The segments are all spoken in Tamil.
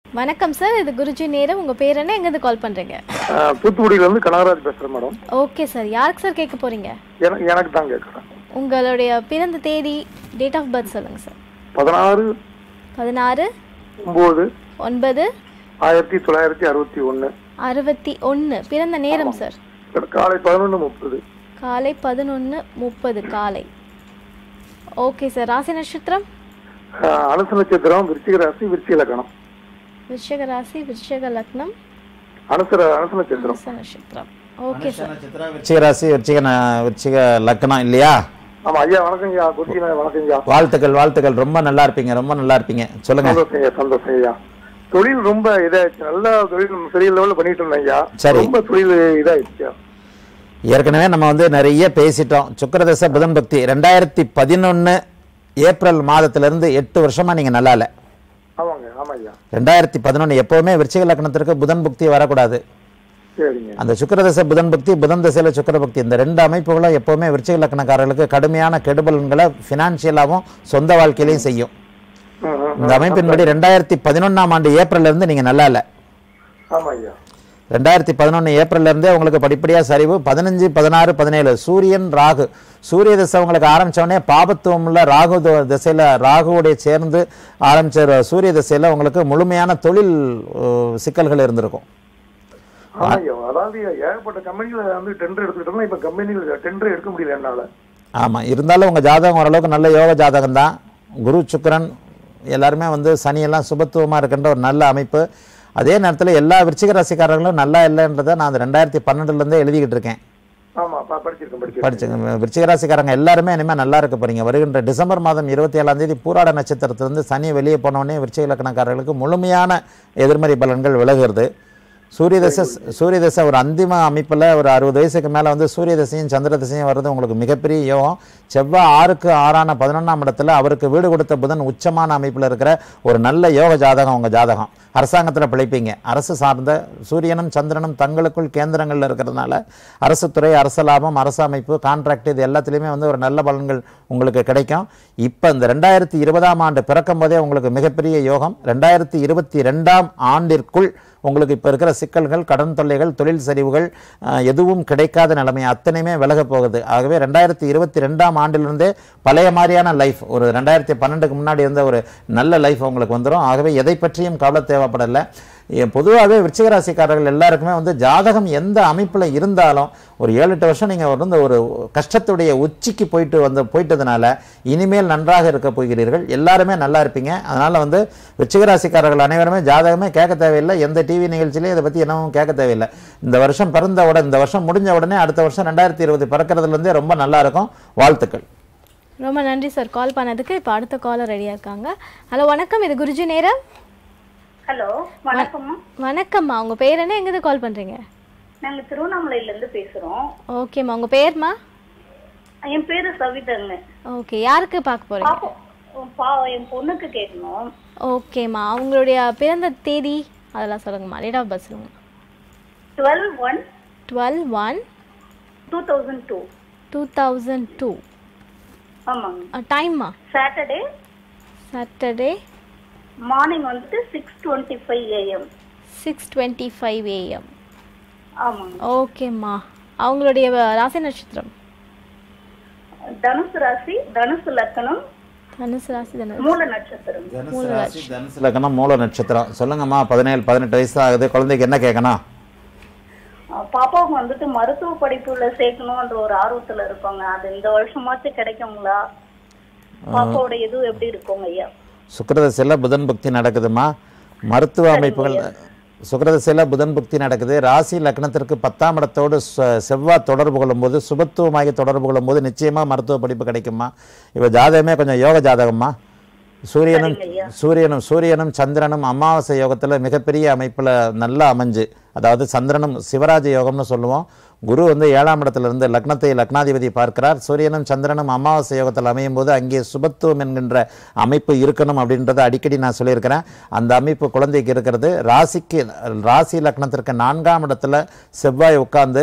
வணக்கம் சார் இது குருஜி நேரம் உங்க பேர் என்ன எங்கேருந்து கால் பண்றீங்க ஆஹ் தூத்துக்குடியில இருந்து கனகராஜ் பேசுறேன் மேடம் ஓகே சார் யாருக்கு சார் கேட்க போறீங்க எனக்கு எனக்கு தான் கேட்குறேன் உங்களுடைய பிறந்த தேதி டேட் ஆஃப் பர்த் சொல்லுங்க சார் பதினாறு பதினாறு ஒம்பது ஒன்பது ஆயிரத்தி தொள்ளாயிரத்தி அறுபத்தி ஒன்று அறுபத்தி ஒன்று பிறந்த நேரம் சார் காலை பதினொன்று முப்பது காலை பதினொன்று முப்பது காலை ஓகே சார் ராசி நட்சத்திரம் அனுச நட்சத்திரம் விருச்சிக ராசி விருச்சிக லக்கணம் விருஷக ராசி விருஷக லக்னம் அனுசர அனுச நட்சத்திரம் அனுச நட்சத்திரம் ஓகே சார் விருச்சிக ராசி விருச்சிக ந- விருச்சிக லக்னம் இல்லையா ஆமா ஐயா வணக்கம் ஐயா குருஜி வணக்கம் ஐயா வாழ்த்துக்கள் வாழ்த்துக்கள் ரொம்ப நல்லா இருப்பீங்க ரொம்ப நல்லா இருப்பீங்க சொல்லுங்க சந்தோஷம் ஐயா சந்தோஷம் ஐயா தொழில் ரொம்ப இதாயிடுச்சு நல்லா தொழில் நம்ம பெரிய லெவலில் பண்ணிட்டு இருந்தோம் ஐயா சரி. ரொம்ப தொழில் இதாயிடுச்சு ஏற்கனவே நம்ம வந்து நிறைய பேசிட்டோம் சுக்கிரதச புதன் பக்தி ரெண்டாயிரத்தி பதினொன்று ஏப்ரல் மாதத்திலிருந்து எட்டு வருஷமா நீங்க நல்லா இல்லை ஆமாங்க ஆமா ஐயா ரெண்டாயிரத்தி பதினொன்று எப்பவுமே விருச்சிக லக்னத்திற்கு புதன் புக்தி வரக்கூடாது சரிங்க அந்த சுக்கிரதசை புதன் பக்தி புதன் திசையில் சுக்கிர பக்தி இந்த ரெண்டு அமைப்புகளும் எப்பவுமே விருச்சிக லக்னக்காரர்களுக்கு கடுமையான கெடுபலன்களை ஃபினான்ஷியலாகவும் சொந்த வாழ்க்கையிலையும் செய்யும் ம், ம், இந்த அமைப்பின்படி ரெண்டாயிரத்தி பதினொன்றாம் ஆண்டு ஏப்ரல்ல இருந்து நீங்க நல்லா இல்லை ஆமா ஐயா ரெண்டாயிரத்தி பதினொன்று ஏப்ரல்ல இருந்தே உங்களுக்கு படிப்படியாக சரிவு பதினஞ்சு பதினாறு பதினேழு சூரியன் ராகு சூரிய திசை உங்களுக்கு ஆரம்பிச்ச உடனே பாபத்துவம்ல ராகு த- திசையில ராகுவோடைய சேர்ந்து ஆரம்பிச்ச சூரிய திசையில உங்களுக்கு முழுமையான தொழில் அஹ், சிக்கல்கள் இருந்திருக்கும் ஆமா ஐயா அதாவது ஏகப்பட்ட கம்பெனில வந்து டெண்டர் எடுத்துக்கிட்டோம்னா இப்ப கம்பெனில டெண்டர் எடுக்க முடியல என்னால ஆமாம் இருந்தாலும் உங்கள் ஜாதகம் ஓரளவுக்கு நல்ல யோக ஜாதகம் தான் குரு சுக்கிரன் எல்லாருமே வந்து சனியெல்லாம் சுபத்துவமாக இருக்கின்ற ஒரு நல்ல அமைப்பு அதே நேரத்தில் எல்லா விருச்சிக ராசிக்காரர்களும் நல்லா இல்லைன்றதை நான் அந்த ரெண்டாயிரத்தி பன்னெண்டுலேருந்தே எழுதிக்கிட்டு இருக்கேன் ஆமா ப- படிச்சிருக்கேன் படிச்சிருக்கேன் படிச்சு விருச்சிக ராசிக்காரங்க எல்லாருமே இனிமேல் நல்லா இருக்க போறீங்க வருகின்ற டிசம்பர் மாதம் இருபத்தி ஏழாம் தேதி பூராட நட்சத்திரத்திலிருந்து சனி வெளியே போனோடனே விருச்சிக லக்கணக்காரர்களுக்கு முழுமையான எதிர்மறை பலன்கள் விலகுறது சூரிய தசை சூரிய தசை ஒரு அந்திம அமைப்பில் ஒரு அறுபது வயசுக்கு மேலே வந்து சூரிய தசையும் சந்திர தசையும் வர்றது உங்களுக்கு மிகப்பெரிய யோகம் செவ்வாய் ஆறுக்கு ஆறான பதினொன்றாம் இடத்துல அவருக்கு வீடு கொடுத்த புதன் உச்சமான அமைப்பில் இருக்கிற ஒரு நல்ல யோக ஜாதகம் உங்கள் ஜாதகம் அரசாங்கத்தில் பிழைப்பீங்க அரசு சார்ந்த சூரியனும் சந்திரனும் தங்களுக்குள் கேந்திரங்களில் இருக்கிறதுனால அரசு துறை அரசு லாபம் அரசு அமைப்பு கான்ட்ராக்ட் இது எல்லாத்துலேயுமே வந்து ஒரு நல்ல பலன்கள் உங்களுக்கு கிடைக்கும் இப்போ இந்த ரெண்டாயிரத்தி இருபதாம் ஆண்டு பிறக்கும் போதே உங்களுக்கு மிகப்பெரிய யோகம் ரெண்டாயிரத்தி இருபத்தி ரெண்டாம் ஆண்டிற்குள் உங்களுக்கு இப்போ இருக்கிற சிக்கல்கள் கடன் தொல்லைகள் தொழில் சரிவுகள் அஹ், எதுவும் கிடைக்காத நிலைமை அத்தனையுமே விலகப் போகுது ஆகவே ரெண்டாயிரத்தி இருபத்தி ரெண்டாம் ஆண்டிலிருந்தே பழைய மாதிரியான லைஃப் ஒரு ரெண்டாயிரத்தி பன்னெண்டுக்கு முன்னாடி இருந்த ஒரு நல்ல லைஃப் உங்களுக்கு வந்துடும் ஆகவே எதை பற்றியும் கவலை தேவைப்படலை பொதுவாகவே விருச்சிக ராசிக்காரர்கள் எல்லாருக்குமே வந்து ஜாதகம் எந்த அமைப்பில் இருந்தாலும் ஒரு ஏழு எட்டு வருஷம் நீங்கள் வந்து ஒரு கஷ்டத்துடைய உச்சிக்கு போயிட்டு வந்து போயிட்டதுனால இனிமேல் நன்றாக இருக்க போகிறீர்கள் எல்லாருமே நல்லா இருப்பீங்க அதனால் வந்து விருச்சிக ராசிக்காரர்கள் அனைவருமே ஜாதகமே கேட்க தேவையில்லை எந்த டிவி நிகழ்ச்சியிலையும் இதை பற்றி என்னவும் கேட்க தேவையில்லை இந்த வருஷம் பிறந்த உடனே இந்த வருஷம் முடிஞ்ச உடனே அடுத்த வருஷம் ரெண்டாயிரத்தி இருபது பிறக்கிறதுலேருந்தே ரொம்ப நல்லா இருக்கும் வாழ்த்துக்கள் ரொம்ப நன்றி சார் கால் பண்ணதுக்கு இப்போ அடுத்த காலர் ரெடியாக இருக்காங்க ஹலோ வணக்கம் இது குருஜி நேரம் ஹலோ வணக்கம் வணக்கம்மா உங்க பேர் என்ன எங்கேருந்து கால் பண்றீங்க நாங்க திருவண்ணாமலையில இருந்து பேசுறோம் ஓகேம்மா உங்க பேர்மா என் பேரு சவிதங்க ஓகே யாருக்கு பார்க்க போறீங்க பாப்பா உன் பா என் பொண்ணுக்கு கேட்கணும் ஓகேம்மா அவங்களுடைய பிறந்த தேதி அதெல்லாம் சொல்லுங்கம்மா டேட் ஆஃப் பர்த் சொல்லுங்க twelve one twelve one two thousand two two thousand two ஆமாங்க டைம்மா சாட்டர்டே சாட்டர்டே மார்னிங் வந்துட்டு six twenty five AM six twenty five AM ஆமாங்க ஓகேம்மா அவங்களுடைய ராசி நட்சத்திரம் தனுசு ராசி தனுசு லக்கணம் தனுசு ராசி தனுசு மூல நட்சத்திரம் தனுசு லக்னம் மூல நட்சத்திரம் சொல்லுங்கம்மா பதினேழு பதினெட்டு வயசு ஆகுது குழந்தைக்கு என்ன கேட்கணும் அஹ் பாப்பாவுக்கு வந்துட்டு மருத்துவ படிப்புல சேர்க்கணும்ன்ற ஒரு ஆர்வத்துல இருப்பாங்க அது இந்த வருஷமாச்சும் கிடைக்குங்களா பாப்பாவோட இது எப்படி இருக்குங்க ஐயா சுக்கிரதசையில் புதன் புக்தி நடக்குதுமா மருத்துவ அமைப்புகள் சுக்கிரதசையில் புதன் புக்தி நடக்குது ராசி லக்னத்திற்கு பத்தாம் இடத்தோடு செ- செவ்வாய் தொடர்பு கொள்ளும்போது சுபத்துவமாகி தொடர்பு கொள்ளும்போது நிச்சயமாக மருத்துவ படிப்பு கிடைக்குமா இவ ஜாதகமே கொஞ்சம் யோக ஜாதகம்மா சூரியனும் சூரியனும் சூரியனும் சந்திரனும் அமாவாசை யோகத்தில் மிகப்பெரிய அமைப்பில் நல்லா அமைஞ்சு அதாவது சந்திரனும் சிவராஜ யோகம்னு சொல்லுவோம் குரு வந்து ஏழாம் இடத்துல இருந்து லக்னத்தை லக்னாதிபதி பார்க்கிறார் சூரியனும் சந்திரனும் அமாவாசை யோகத்தில் அமையும் போது அங்கே சுபத்துவம் என்கின்ற அமைப்பு இருக்கணும் அப்படின்றத அடிக்கடி நான் சொல்லியிருக்கிறேன் அந்த அமைப்பு குழந்தைக்கு இருக்கிறது ராசிக்கு ராசி லக்னத்திற்கு நான்காம் இடத்துல செவ்வாய் உட்கார்ந்து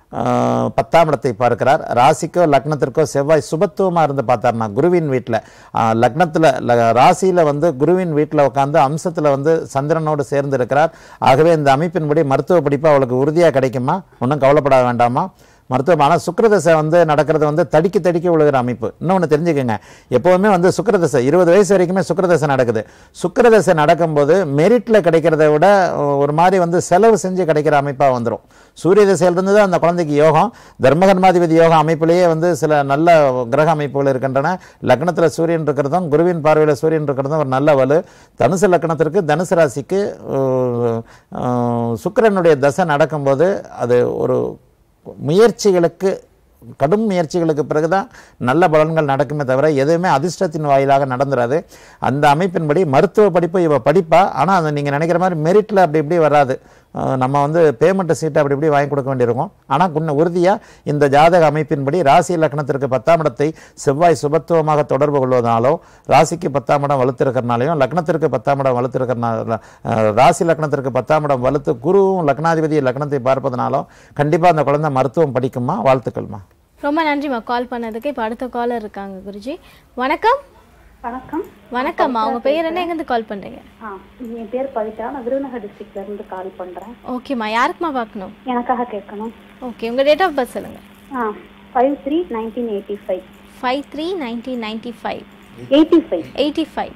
ஆஹ், பத்தாம் இடத்தை பார்க்கிறார் ராசிக்கோ லக்னத்திற்கோ செவ்வாய் சுபத்துவமாக இருந்து பார்த்தாருன்னா குருவின் வீட்டில் லக்னத்தில் ராசியில் வந்து குருவின் வீட்டில் உட்காந்து அம்சத்தில் வந்து சந்திரனோடு சேர்ந்து இருக்கிறார் ஆகவே இந்த அமைப்பின்படி மருத்துவ படிப்பு அவளுக்கு உறுதியாக கிடைக்குமா ஒன்றும் கவலைப்பட வேண்டாமா மருத்துவம் ஆனால் சுக்கிரதசை வந்து நடக்கிறது வந்து தடிக்கி தடிக்கி விழுகிற அமைப்பு இன்னொன்று தெரிஞ்சுக்கோங்க எப்போவுமே வந்து சுக்கிரதசை இருபது வயசு வரைக்குமே சுக்கிரதசை நடக்குது சுக்கிரதசை நடக்கும்போது மெரிட்டில் கிடைக்கிறத விட ஒரு மாதிரி வந்து செலவு செஞ்சு கிடைக்கிற அமைப்பாக வந்துடும் சூரிய திசையிலிருந்து தான் அந்த குழந்தைக்கு யோகம் தர்மகர்மாதிபதி யோகம் அமைப்பிலேயே வந்து சில நல்ல கிரக அமைப்புகள் இருக்கின்றன லக்னத்தில் சூரியன் இருக்கிறதும் குருவின் பார்வையில் சூரியன் இருக்கிறதும் ஒரு நல்ல வலு தனுசு லக்னத்திற்கு தனுசு ராசிக்கு அஹ், அஹ், சுக்கிரனுடைய தசை நடக்கும்போது அது ஒரு முயற்சிகளுக்கு கடும் முயற்சிகளுக்கு பிறகுதான் நல்ல பலன்கள் நடக்குமே தவிர எதுவுமே அதிர்ஷ்டத்தின் வாயிலாக நடந்துராது அந்த அமைப்பின்படி மருத்துவ படிப்பு இவ படிப்பா ஆனால் அது நீங்கள் நினைக்கிற மாதிரி மெரிட்டில் அப்படி இப்படி வராது அஹ் நம்ம வந்து பேமெண்ட் சீட் அப்படி இப்படி வாங்கி கொடுக்க வேண்டியிருக்கும் ஆனால் கொஞ்சம் உறுதியாக இந்த ஜாதக அமைப்பின்படி ராசி லக்னத்திற்கு பத்தாம் இடத்தை செவ்வாய் சுபத்துவமாக தொடர்பு கொள்வதனாலோ ராசிக்கு பத்தாம் இடம் வலுத்திருக்கிறனாலையும் லக்னத்திற்கு பத்தாம் இடம் வலுத்திருக்கிறனால அஹ் ராசி லக்னத்திற்கு பத்தாம் இடம் வலுத்து குருவும் லக்னாதிபதி லக்னத்தை பார்ப்பதனாலும் கண்டிப்பாக அந்த குழந்தை மருத்துவம் படிக்குமா வாழ்த்துக்கள்மா ரொம்ப நன்றிம்மா கால் பண்ணதுக்கு இப்போ அடுத்த காலர் இருக்காங்க குருஜி வணக்கம் வணக்கம் வணக்கம்மா உங்க பேர் என்ன எங்கேருந்து கால் பண்றீங்க ஆ என் பேர் பவித்ரா நான் விருதுநகர் டிஸ்ட்ரிக்ட்ல இருந்து கால் பண்றேன் ஓகேம்மா யாருக்குமா பார்க்கணும் எனக்காக கேட்கணும் ஓகே உங்க டேட் ஆஃப் பர்த் சொல்லுங்க ஆ five three nineteen eighty five five three nineteen ninety five eighty five eighty five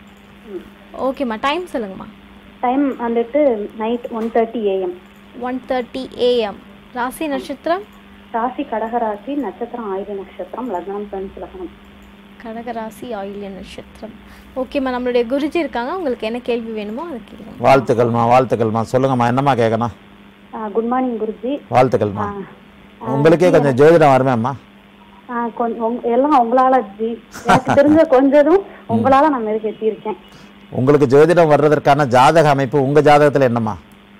ஓகேம்மா டைம் சொல்லுங்கம்மா டைம் வந்துட்டு night one thirty AM one thirty AM ராசி நட்சத்திரம் ராசி கடகராசி நட்சத்திரம் ஆயுத நட்சத்திரம் லக்னம் பெண்ஸ் லக்னம் கடகராசி ஆயில்ய நட்சத்திரம் ஓகேம்மா நம்மளுடைய குருஜி இருக்காங்க உங்களுக்கு என்ன கேள்வி வேணுமோ அதை கேளுங்க வாழ்த்துக்கள்மா வாழ்த்துக்கள்மா சொல்லுங்கம்மா என்னம்மா கேட்கணும் குட் மார்னிங் குருஜி வாழ்த்துக்கள்மா உங்களுக்கே கொஞ்சம் ஜோதிடம் வருமேம்மா ஆ, கொஞ்- உங்க- எல்லாம் உங்களால ஜி எனக்கு தெரிஞ்ச கொஞ்சதும் உங்களால நான் மெருகேற்றியிருக்கேன் உங்களுக்கு ஜோதிடம் வர்றதற்கான ஜாதக அமைப்பு உங்கள் ஜாதகத்தில் என்னம்மா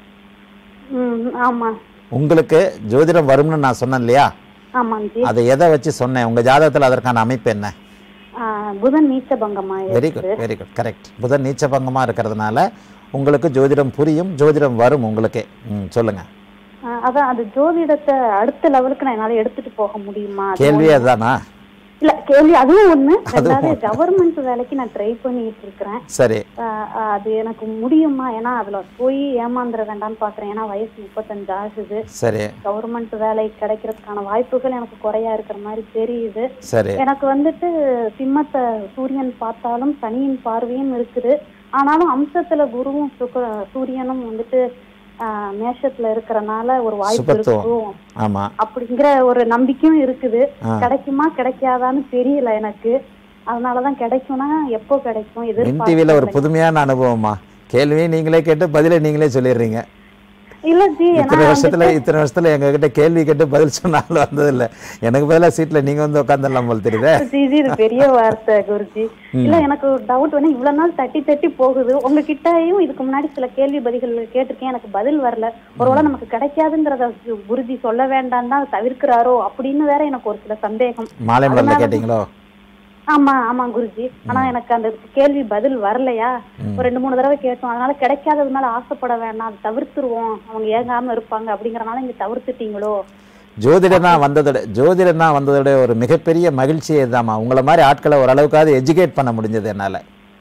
ம் ஆமா உங்களுக்கு ஜோதிடம் வரும்னு நான் சொன்னேன் இல்லையா ஆமாங்க ஜி அதை எதை வச்சு சொன்னேன் உங்கள் ஜாதகத்தில் அதற்கான அமைப்பு என்ன ஆ, புதன் நீச்ச பங்கமா very good very good correct புதன் நீச்சபங்கமாக இருக்கிறதுனால உங்களுக்கு ஜோதிடம் புரியும் ஜோதிடம் வரும் உங்களுக்கு ம் சொல்லுங்கள் ஆ, அதான் அது ஜோதிடத்தை அடுத்த லெவலுக்கு நான் என்னால எடுத்துட்டு போக முடியுமா அது கேள்வி ஒண்ணு. அதுதானா இல்ல கேள்வி அதுவும் ஒண்ணு ரெண்டாவது கவர்மெண்ட் வேலைக்கு நான் ட்ரை பண்ணிட்டு இருக்கிறேன் சரி ஆ, ஆ, அது எனக்கு முடியுமா ஏன்னா அதுல போய் ஏமாந்துட வேண்டாம்னு பாக்குறேன் ஏன்னா வயசு முப்பத்தஞ்சு ஆகுது சரி கவர்மெண்ட் வேலை கிடைக்கிறதுக்கான வாய்ப்புகள் எனக்கு குறையா இருக்கிற மாதிரி தெரியுது சரி எனக்கு வந்துட்டு சிம்மத்தை சூரியன் பார்த்தாலும் சனியின் பார்வையும் இருக்குது ஆனாலும் அம்சத்துல குருவும் சுக சூரியனும் வந்துட்டு ஆஹ், மேஷத்துல இருக்கறனால ஒரு வாய்ப்பு சுபத்துவம். இருக்கும் ஆமாம் அப்படிங்கிற ஒரு நம்பிக்கையும் இருக்குது ஆ. கிடைக்குமா கிடைக்காதான்னு தெரியல எனக்கு அதனாலதான் கிடைக்கும்னா எப்போ கிடைக்கும் மின் டிவியில் ஒரு எதிர்பார்க்கல. புதுமையான அனுபவமா கேள்வியை நீங்களே கேட்டு பதிலை நீங்களே சொல்லிடுறீங்க இல்ல ஜி இத்தனை ஏன்னா வருஷத்துல இத்தனை வருஷத்துல எங்ககிட்ட கேள்வி கேட்டு பதில் சொன்னாலும் வந்ததில்லை எனக்கு பதிலாக சீட்டில் நீங்கள் வந்து உட்காந்துடலாம் போல் தெரியுதே ஜி ஜி, இது பெரிய வார்த்தை குருஜி இல்ல எனக்கு ஒரு டவுட் வேணும் இவ்வளவு நாள் தட்டி தட்டி போகுது உங்ககிட்டயும் இதுக்கு முன்னாடி சில கேள்வி பதில்கள் கேட்டிருக்கேன் எனக்கு பதில் வரல ஒருவேளை நமக்கு கிடைக்காதுங்கிறத கு- குருஜி சொல்ல வேண்டாம் தான் தவிர்க்கிறாரோ அப்படின்னு வேற எனக்கு ஒரு சில சந்தேகம் மாலை மலர்ல அதனால- கேட்டிங்களோ ஆமா ஆமா குருஜி ஆனா எனக்கு அந்த கேள்வி பதில் வரலையா ஒரு ரெண்டு மூணு தடவை கேட்டோம் அதனால கிடைக்காததுனால ஆசைப்பட வேண்டாம் அதை தவிர்த்துருவோம் அவங்க ஏங்காம இருப்பாங்க அப்படிங்கறனால இங்க தவிர்த்துட்டீங்களோ ஜோதிடனா வந்ததோட ஜோதிடனா வந்ததோட ஒரு மிகப்பெரிய மகிழ்ச்சி இதுதாம்மா உங்களை மாதிரி ஆட்களை ஓரளவுக்காவது எஜுகேட் பண்ண முடிஞ்சது என்னால்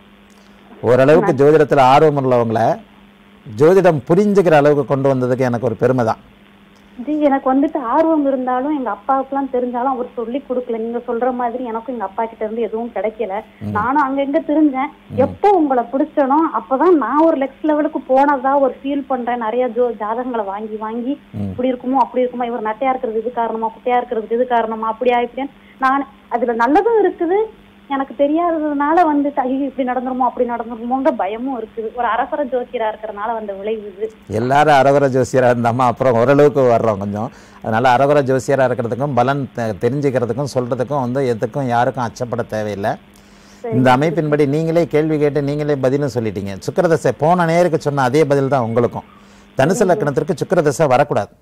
ஓரளவுக்கு ஜோதிடத்தில் ஆர்வம் உள்ளவங்களை ஜோதிடம் புரிஞ்சுக்கிற அளவுக்கு கொண்டு வந்ததுக்கு எனக்கு ஒரு பெருமை தான் ஜி எனக்கு வந்துட்டு ஆர்வம் இருந்தாலும் எங்க அப்பாவுக்குலாம் தெரிஞ்சாலும் அவர் சொல்லி கொடுக்கல நீங்க சொல்ற மாதிரி எனக்கும் எங்க அப்பா கிட்ட இருந்து எதுவும் கிடைக்கல நானும் அங்க எங்க தெரிஞ்சேன் எப்போ உங்களை பிடிச்சனோ அப்பதான் நான் ஒரு நெக்ஸ்ட் லெவலுக்கு போனதா ஒரு ஃபீல் பண்றேன் நிறைய ஜோ ஜாதகங்களை வாங்கி வாங்கி இப்படி இருக்குமோ அப்படி இருக்குமோ இவர் நட்டையா இருக்கிறது இது காரணமா குட்டையா இருக்கிறது இது காரணமா அப்படியா இப்படின்னு நான் அதுல நல்லதும் இருக்குது எனக்கு தெரியாததுனால வந்துட்டு ஐயோ இப்படி நடந்துருமோ அப்படி நடந்துருமோங்கிற பயமும் இருக்குது ஒரு அரசர ஜோசியரா இருக்கிறதுனால வந்த விளைவு இது எல்லாரும் அரவர ஜோசியராக இருந்தாமா அப்புறம் ஓரளவுக்கு வர்றோம் கொஞ்சம் அதனால் அரவர ஜோசியராக இருக்கிறதுக்கும் பலன் தெ- தெரிஞ்சுக்கிறதுக்கும் சொல்கிறதுக்கும் வந்து எதுக்கும் யாருக்கும் அச்சப்பட தேவையில்லை இந்த அமைப்பின்படி நீங்களே கேள்வி கேட்டு நீங்களே பதிலும் சொல்லிட்டீங்க சுக்கிரதசை போன நேருக்கு சொன்ன அதே பதில் தான் உங்களுக்கும் தனுசு லக்கணத்திற்கு சுக்கிரதசை வரக்கூடாது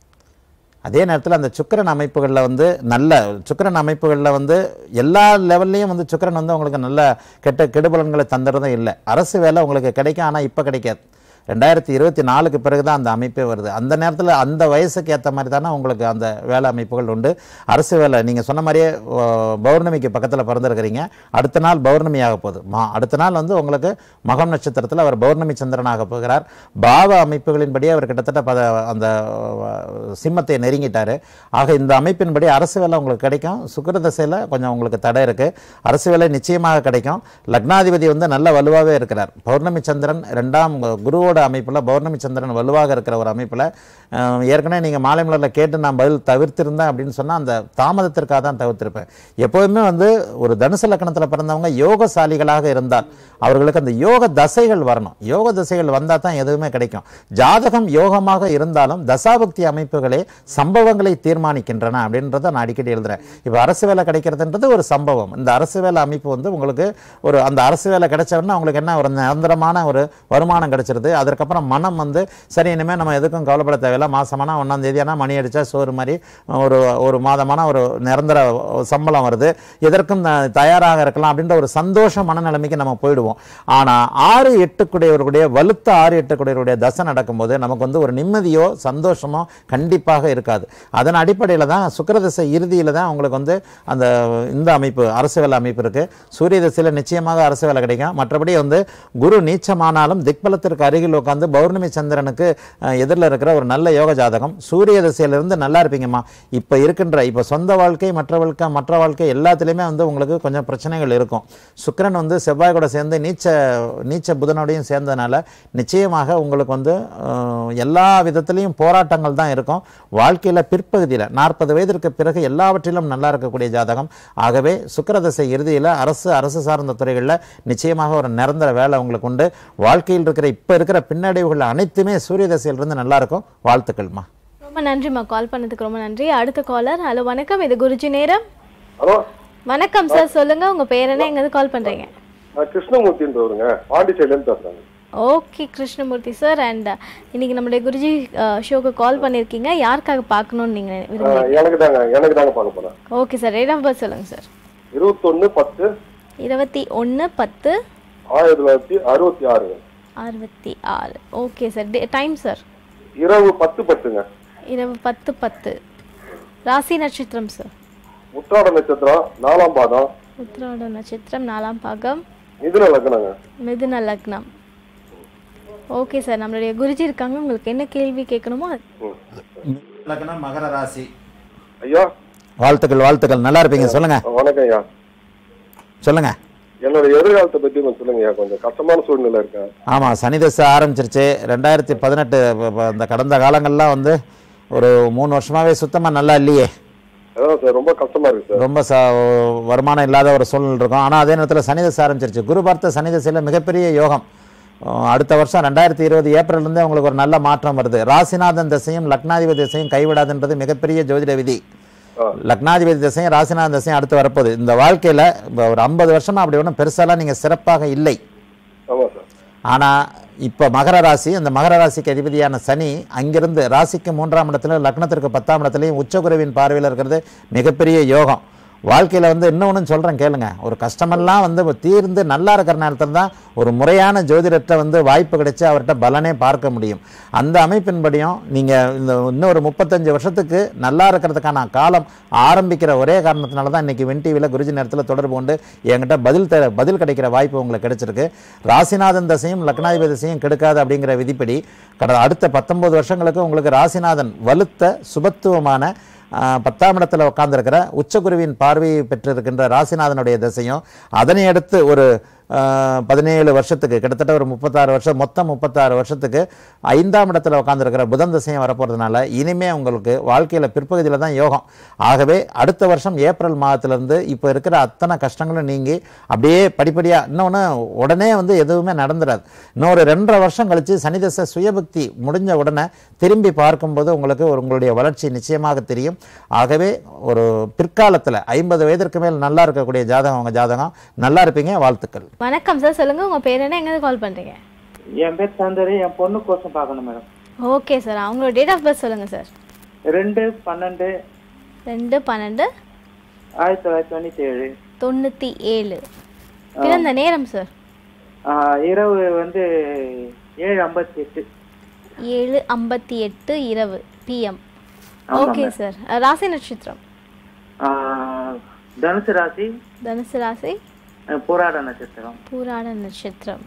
அதே நேரத்தில் அந்த சுக்கிரன் அமைப்புகளில் வந்து நல்ல சுக்கிரன் அமைப்புகளில் வந்து எல்லா லெவல்லையும் வந்து சுக்கிரன் வந்து உங்களுக்கு நல்ல கெட்ட கெடுபலன்களை தந்துறதும் இல்லை அரசு வேலை உங்களுக்கு கிடைக்கும் ஆனால் இப்போ கிடைக்காது ரெண்டாயிரத்தி இருபத்தி நாலுக்கு பிறகு தான் அந்த அமைப்பே வருது அந்த நேரத்தில் அந்த வயசுக்கு ஏற்ற மாதிரி தானே உங்களுக்கு அந்த வேலை அமைப்புகள் உண்டு அரசு வேலை நீங்கள் சொன்ன மாதிரியே ஓ, பௌர்ணமிக்கு பக்கத்தில் பிறந்திருக்கிறீங்க அடுத்த நாள் பௌர்ணமி ஆக போகுது மா அடுத்த நாள் வந்து உங்களுக்கு மகம் நட்சத்திரத்தில் அவர் பௌர்ணமி சந்திரனாக போகிறார் பாவ அமைப்புகளின்படி அவர் கிட்டத்தட்ட பத அந்த அஹ், சிம்மத்தை நெருங்கிட்டாரு ஆக இந்த அமைப்பின்படி அரசு வேலை உங்களுக்கு கிடைக்கும் சுக்கிர தசையில் கொஞ்சம் உங்களுக்கு தடை இருக்குது அரசு வேலை நிச்சயமாக கிடைக்கும் லக்னாதிபதி வந்து நல்ல வலுவாகவே இருக்கிறார் பௌர்ணமி சந்திரன் ரெண்டாம் குருவோட அமைப்பில் பௌர்ணமி சந்திரன் வலுவாக இருக்கிற ஒரு அமைப்பில் ஏற்கனவே நீங்கள் மாலை மலரில் கேட்டு நான் பதில் தவிர்த்திருந்தேன் அப்படின்னு சொன்னால் அந்த தாமதத்திற்காக தான் தவிர்த்திருப்பேன் எப்போதுமே வந்து ஒரு தனுசு லக்கணத்தில் பிறந்தவங்க யோகசாலிகளாக இருந்தால் அவர்களுக்கு அந்த யோக தசைகள் வரணும் யோக தசைகள் வந்தால் தான் எதுவுமே கிடைக்கும் ஜாதகம் யோகமாக இருந்தாலும் தசாபக்தி அமைப்புகளே சம்பவங்களை தீர்மானிக்கின்றன அப்படின்றத நான் அடிக்கடி எழுதுறேன் இப்போ அரசு வேலை கிடைக்கிறதுன்றது ஒரு சம்பவம் இந்த அரசு வேலை அமைப்பு வந்து உங்களுக்கு ஒரு அந்த அரசு வேலை கிடைச்சவொடனே உங்களுக்கு என்ன ஒரு நிரந்தரமான ஒரு வருமானம் கிடைச்சிருது அதற்கப்புறம் மனம் வந்து சரி இனிமேல் நம்ம எதுக்கும் கவலைப்பட தேவையில்ல மாசமானா ஒன்றாம் தேதியானா மணி அடிச்சா சோறு மாதிரி ஒரு ஒரு மாதமான ஒரு நிரந்தர சம்பளம் வருது எதற்கும் த- தயாராக இருக்கலாம் அப்படின்ற ஒரு சந்தோஷ மனநிலைமைக்கு நம்ம போயிடுவோம் ஆனால் ஆறு எட்டுக்குடையவர்களுடைய வலுத்த ஆறு எட்டுக்குடையவருடைய தசை நடக்கும்போது நமக்கு வந்து ஒரு நிம்மதியோ சந்தோஷமோ கண்டிப்பாக இருக்காது அதன் அடிப்படையில் தான் சுக்கிரதசை இறுதியில் தான் உங்களுக்கு வந்து அந்த இந்த அமைப்பு அரசு வேலை அமைப்பு இருக்கு சூரிய திசையில் நிச்சயமாக அரசு வேலை கிடைக்கும் மற்றபடி வந்து குரு நீச்சமானாலும் திக்பலத்திற்கு அருகில் உட்காந்து பௌர்ணமி சந்திரனுக்கு எதிரில் இருக்கிற ஒரு நல்ல யோக ஜாதகம் சூரிய திசையிலிருந்து நல்லா இருப்பீங்கம்மா இப்போ இருக்கின்ற இப்போ சொந்த வாழ்க்கை மற்ற வாழ்க்கை மற்ற வாழ்க்கை எல்லாத்துலேயுமே வந்து உங்களுக்கு கொஞ்சம் பிரச்சனைகள் இருக்கும் சுக்கிரன் வந்து செவ்வாய் கூட சேர்ந்து நீச்ச நீச்ச புதனோடையும் சேர்ந்ததுனால நிச்சயமாக உங்களுக்கு வந்து அஹ், எல்லா விதத்திலையும் போராட்டங்கள் தான் இருக்கும் வாழ்க்கையில் பிற்பகுதியில் நாற்பது வயதிற்கு பிறகு எல்லாவற்றிலும் நல்லா இருக்கக்கூடிய ஜாதகம் ஆகவே சுக்கிரதசை இறுதியில் அரசு அரசு சார்ந்த துறைகளில் நிச்சயமாக ஒரு நிரந்தர வேலை உங்களுக்கு உண்டு வாழ்க்கையில் இருக்கிற இப்போ இருக்கிற பின்னடைவுகள் அனைத்துமே சூரிய தசையிலிருந்து நல்லா இருக்கும் வாழ்த்துக்கள்மா ரொம்ப நன்றிம்மா கால் பண்ணதுக்கு ரொம்ப நன்றி அடுத்த காலர் ஹலோ வணக்கம் இது குருஜி நேரம் ஹலோ வணக்கம் சார் சொல்லுங்க உங்க பேர் என்ன எங்க கால் பண்றீங்க நான் கிருஷ்ணமூர்த்தின்றவருங்க பாண்டிச்சேரியிலேருந்து பேசுறேங்க ஓகே கிருஷ்ணமூர்த்தி சார் அண்ட் இன்னைக்கு நம்மளுடைய குருஜி ஷோக்கு கால் பண்ணியிருக்கீங்க யாருக்காக பார்க்கணும்னு நீங்க விரும்புறீங்க எனக்கு தாங்க எனக்கு தாங்க பார்க்க போறேன் okay sir date of birth சொல்லுங்க சார் இருபத்தொன்னு பத்து இருபத்தி ஒன்று பத்து ஆயிரத்தி தொள்ளாயிரத்தி அறுபத்தி ஆறுங்க அறுபத்தி ஆறு okay sir day time sir இரவு பத்து பத்துங்க இரவு பத்து பத்து ராசி நட்சத்திரம் சார் உத்திராட நட்சத்திரம் நாலாம் பாதம் உத்திராட நட்சத்திரம் நாலாம் பாகம் மிதுன லக்னங்க மிதுன லக்னம் ஓகே சார் நம்மளுடைய குருஜி இருக்காங்க உங்களுக்கு என்ன கேள்வி கேட்கணுமோ அது- லக்னம் மகர ராசி ஐயா வாழ்த்துக்கள் வாழ்த்துக்கள் நல்லா இருப்பீங்க சொல்லுங்க வணக்கம் ஐயா சொல்லுங்க என்னோட எதிர்காலத்தை பத்தி கொஞ்சம் சொல்லுங்க ஐயா கொஞ்சம் கஷ்டமான சூழ்நிலை இருக்கேன் ஆமாம் சனி தசை ஆரம்பிச்சிருச்சு ரெண்டாயிரத்தி பதினெட்டு இந்த கடந்த காலங்கள்லாம் வந்து ஒரு மூணு வருஷமாவே சுத்தமாக நல்லா இல்லையே அதான் சார் ரொம்ப கஷ்டமா இருக்கு சார் ரொம்ப ச வருமானம் இல்லாத ஒரு சூழ்நிலை இருக்கும் ஆனால் அதே நேரத்தில் சனி தசை ஆரம்பிச்சிருச்சு குரு பார்த்த சனி தசையில் மிகப்பெரிய யோகம் அஹ் அடுத்த வருஷம் ரெண்டாயிரத்தி இருபது ஏப்ரல்லேருந்தே உங்களுக்கு ஒரு நல்ல மாற்றம் வருது ராசிநாதன் திசையும் லக்னாதிபதி திசையும் கைவிடாதுன்றது மிகப்பெரிய ஜோதிட விதி ஆ. லக்னாதிபதி திசையும் ராசிநாதன் திசையும் அடுத்து வரப்போகுது இந்த வாழ்க்கையில் ஒரு ஐம்பது வருஷமா அப்படி ஒன்றும் பெருசாலாம் நீங்கள் சிறப்பாக இல்லை ஆமா சார் ஆனால் இப்போ மகர ராசி அந்த மகர ராசிக்கு அதிபதியான சனி அங்கிருந்து ராசிக்கு மூன்றாம் இடத்துல லக்னத்திற்கு பத்தாம் இடத்துலையும் உச்சகுருவின் பார்வையில் இருக்கிறது மிகப்பெரிய யோகம் வாழ்க்கையில் வந்து இன்னொன்று சொல்கிறேன் கேளுங்க ஒரு கஷ்டமெல்லாம் வந்து தீர்ந்து நல்லா இருக்கிற நேரத்தில் தான் ஒரு முறையான ஜோதிடத்தை வந்து வாய்ப்பு கிடைச்சு அவர்கிட்ட பலனே பார்க்க முடியும் அந்த அமைப்பின்படியும் நீங்கள் இந்த இன்னும் ஒரு முப்பத்தஞ்சு வருஷத்துக்கு நல்லா இருக்கிறதுக்கான காலம் ஆரம்பிக்கிற ஒரே காரணத்தினால தான் இன்றைக்கி வென் டிவியில் குருஜி நேரத்தில் தொடர்பு கொண்டு என்கிட்ட பதில் தர பதில் கிடைக்கிற வாய்ப்பு உங்களுக்கு கிடைச்சிருக்கு ராசிநாதன் தசையும் லக்னாதிபதி தசையும் கெடுக்காது அப்படிங்கிற விதிப்படி கடந்த அடுத்த பத்தொன்பது வருஷங்களுக்கு உங்களுக்கு ராசிநாதன் வலுத்த சுபத்துவமான ஆஹ், பத்தாம் இடத்துல உட்கார்ந்திருக்கிற உச்சகுருவின் பார்வையை பெற்றிருக்கின்ற ராசிநாதனுடைய திசையும் அதனை அடுத்து ஒரு ஆஹ், பதினேழு வருஷத்துக்கு கிட்டத்தட்ட ஒரு முப்பத்தாறு வருஷம் மொத்தம் முப்பத்தாறு வருஷத்துக்கு ஐந்தாம் இடத்துல உட்காந்துருக்கிற புதன் திசையும் வரப்போகிறதுனால இனிமே உங்களுக்கு வாழ்க்கையில் பிற்பகுதியில் தான் யோகம் ஆகவே அடுத்த வருஷம் ஏப்ரல் மாதத்திலிருந்து இப்போ இருக்கிற அத்தனை கஷ்டங்களும் நீங்கி அப்படியே படிப்படியாக இன்னொன்று உடனே வந்து எதுவுமே நடந்துடாது இன்னொரு ரெண்டரை வருஷம் கழித்து சனிதசை சுயபக்தி முடிஞ்ச உடனே திரும்பி பார்க்கும்போது உங்களுக்கு ஒரு உங்களுடைய வளர்ச்சி நிச்சயமாக தெரியும் ஆகவே ஒரு பிற்காலத்தில் ஐம்பது வயதிற்கு மேல் நல்லா இருக்கக்கூடிய ஜாதகம் உங்கள் ஜாதகம் நல்லா இருப்பீங்க வாழ்த்துக்கள் வணக்கம் சார் சொல்லுங்க உங்க பேர் என்ன எங்க கால் பண்றீங்க என் பேர் சந்தரி என் பொண்ணு கோசம் பார்க்கணும் மேடம் ஓகே சார் அவங்களோட டேட் ஆஃப் பர்த் சொல்லுங்க சார் ரெண்டு பன்னெண்டு ரெண்டு பன்னெண்டு ஆயிரத்தி தொள்ளாயிரத்தி தொண்ணூற்றி ஏழு தொண்ணூற்றி ஏழு பிறந்த நேரம் சார் ஆஹ் இரவு வந்து ஏழு ஐம்பத்தி எட்டு ஏழு ஐம்பத்தி எட்டு இரவு பிஎம் ஆமா, ஓகே சார் ராசி நட்சத்திரம் ஆஹ், தனுசு ராசி தனுசு ராசி அஹ், போராட நட்சத்திரம் பூராட நட்சத்திரம்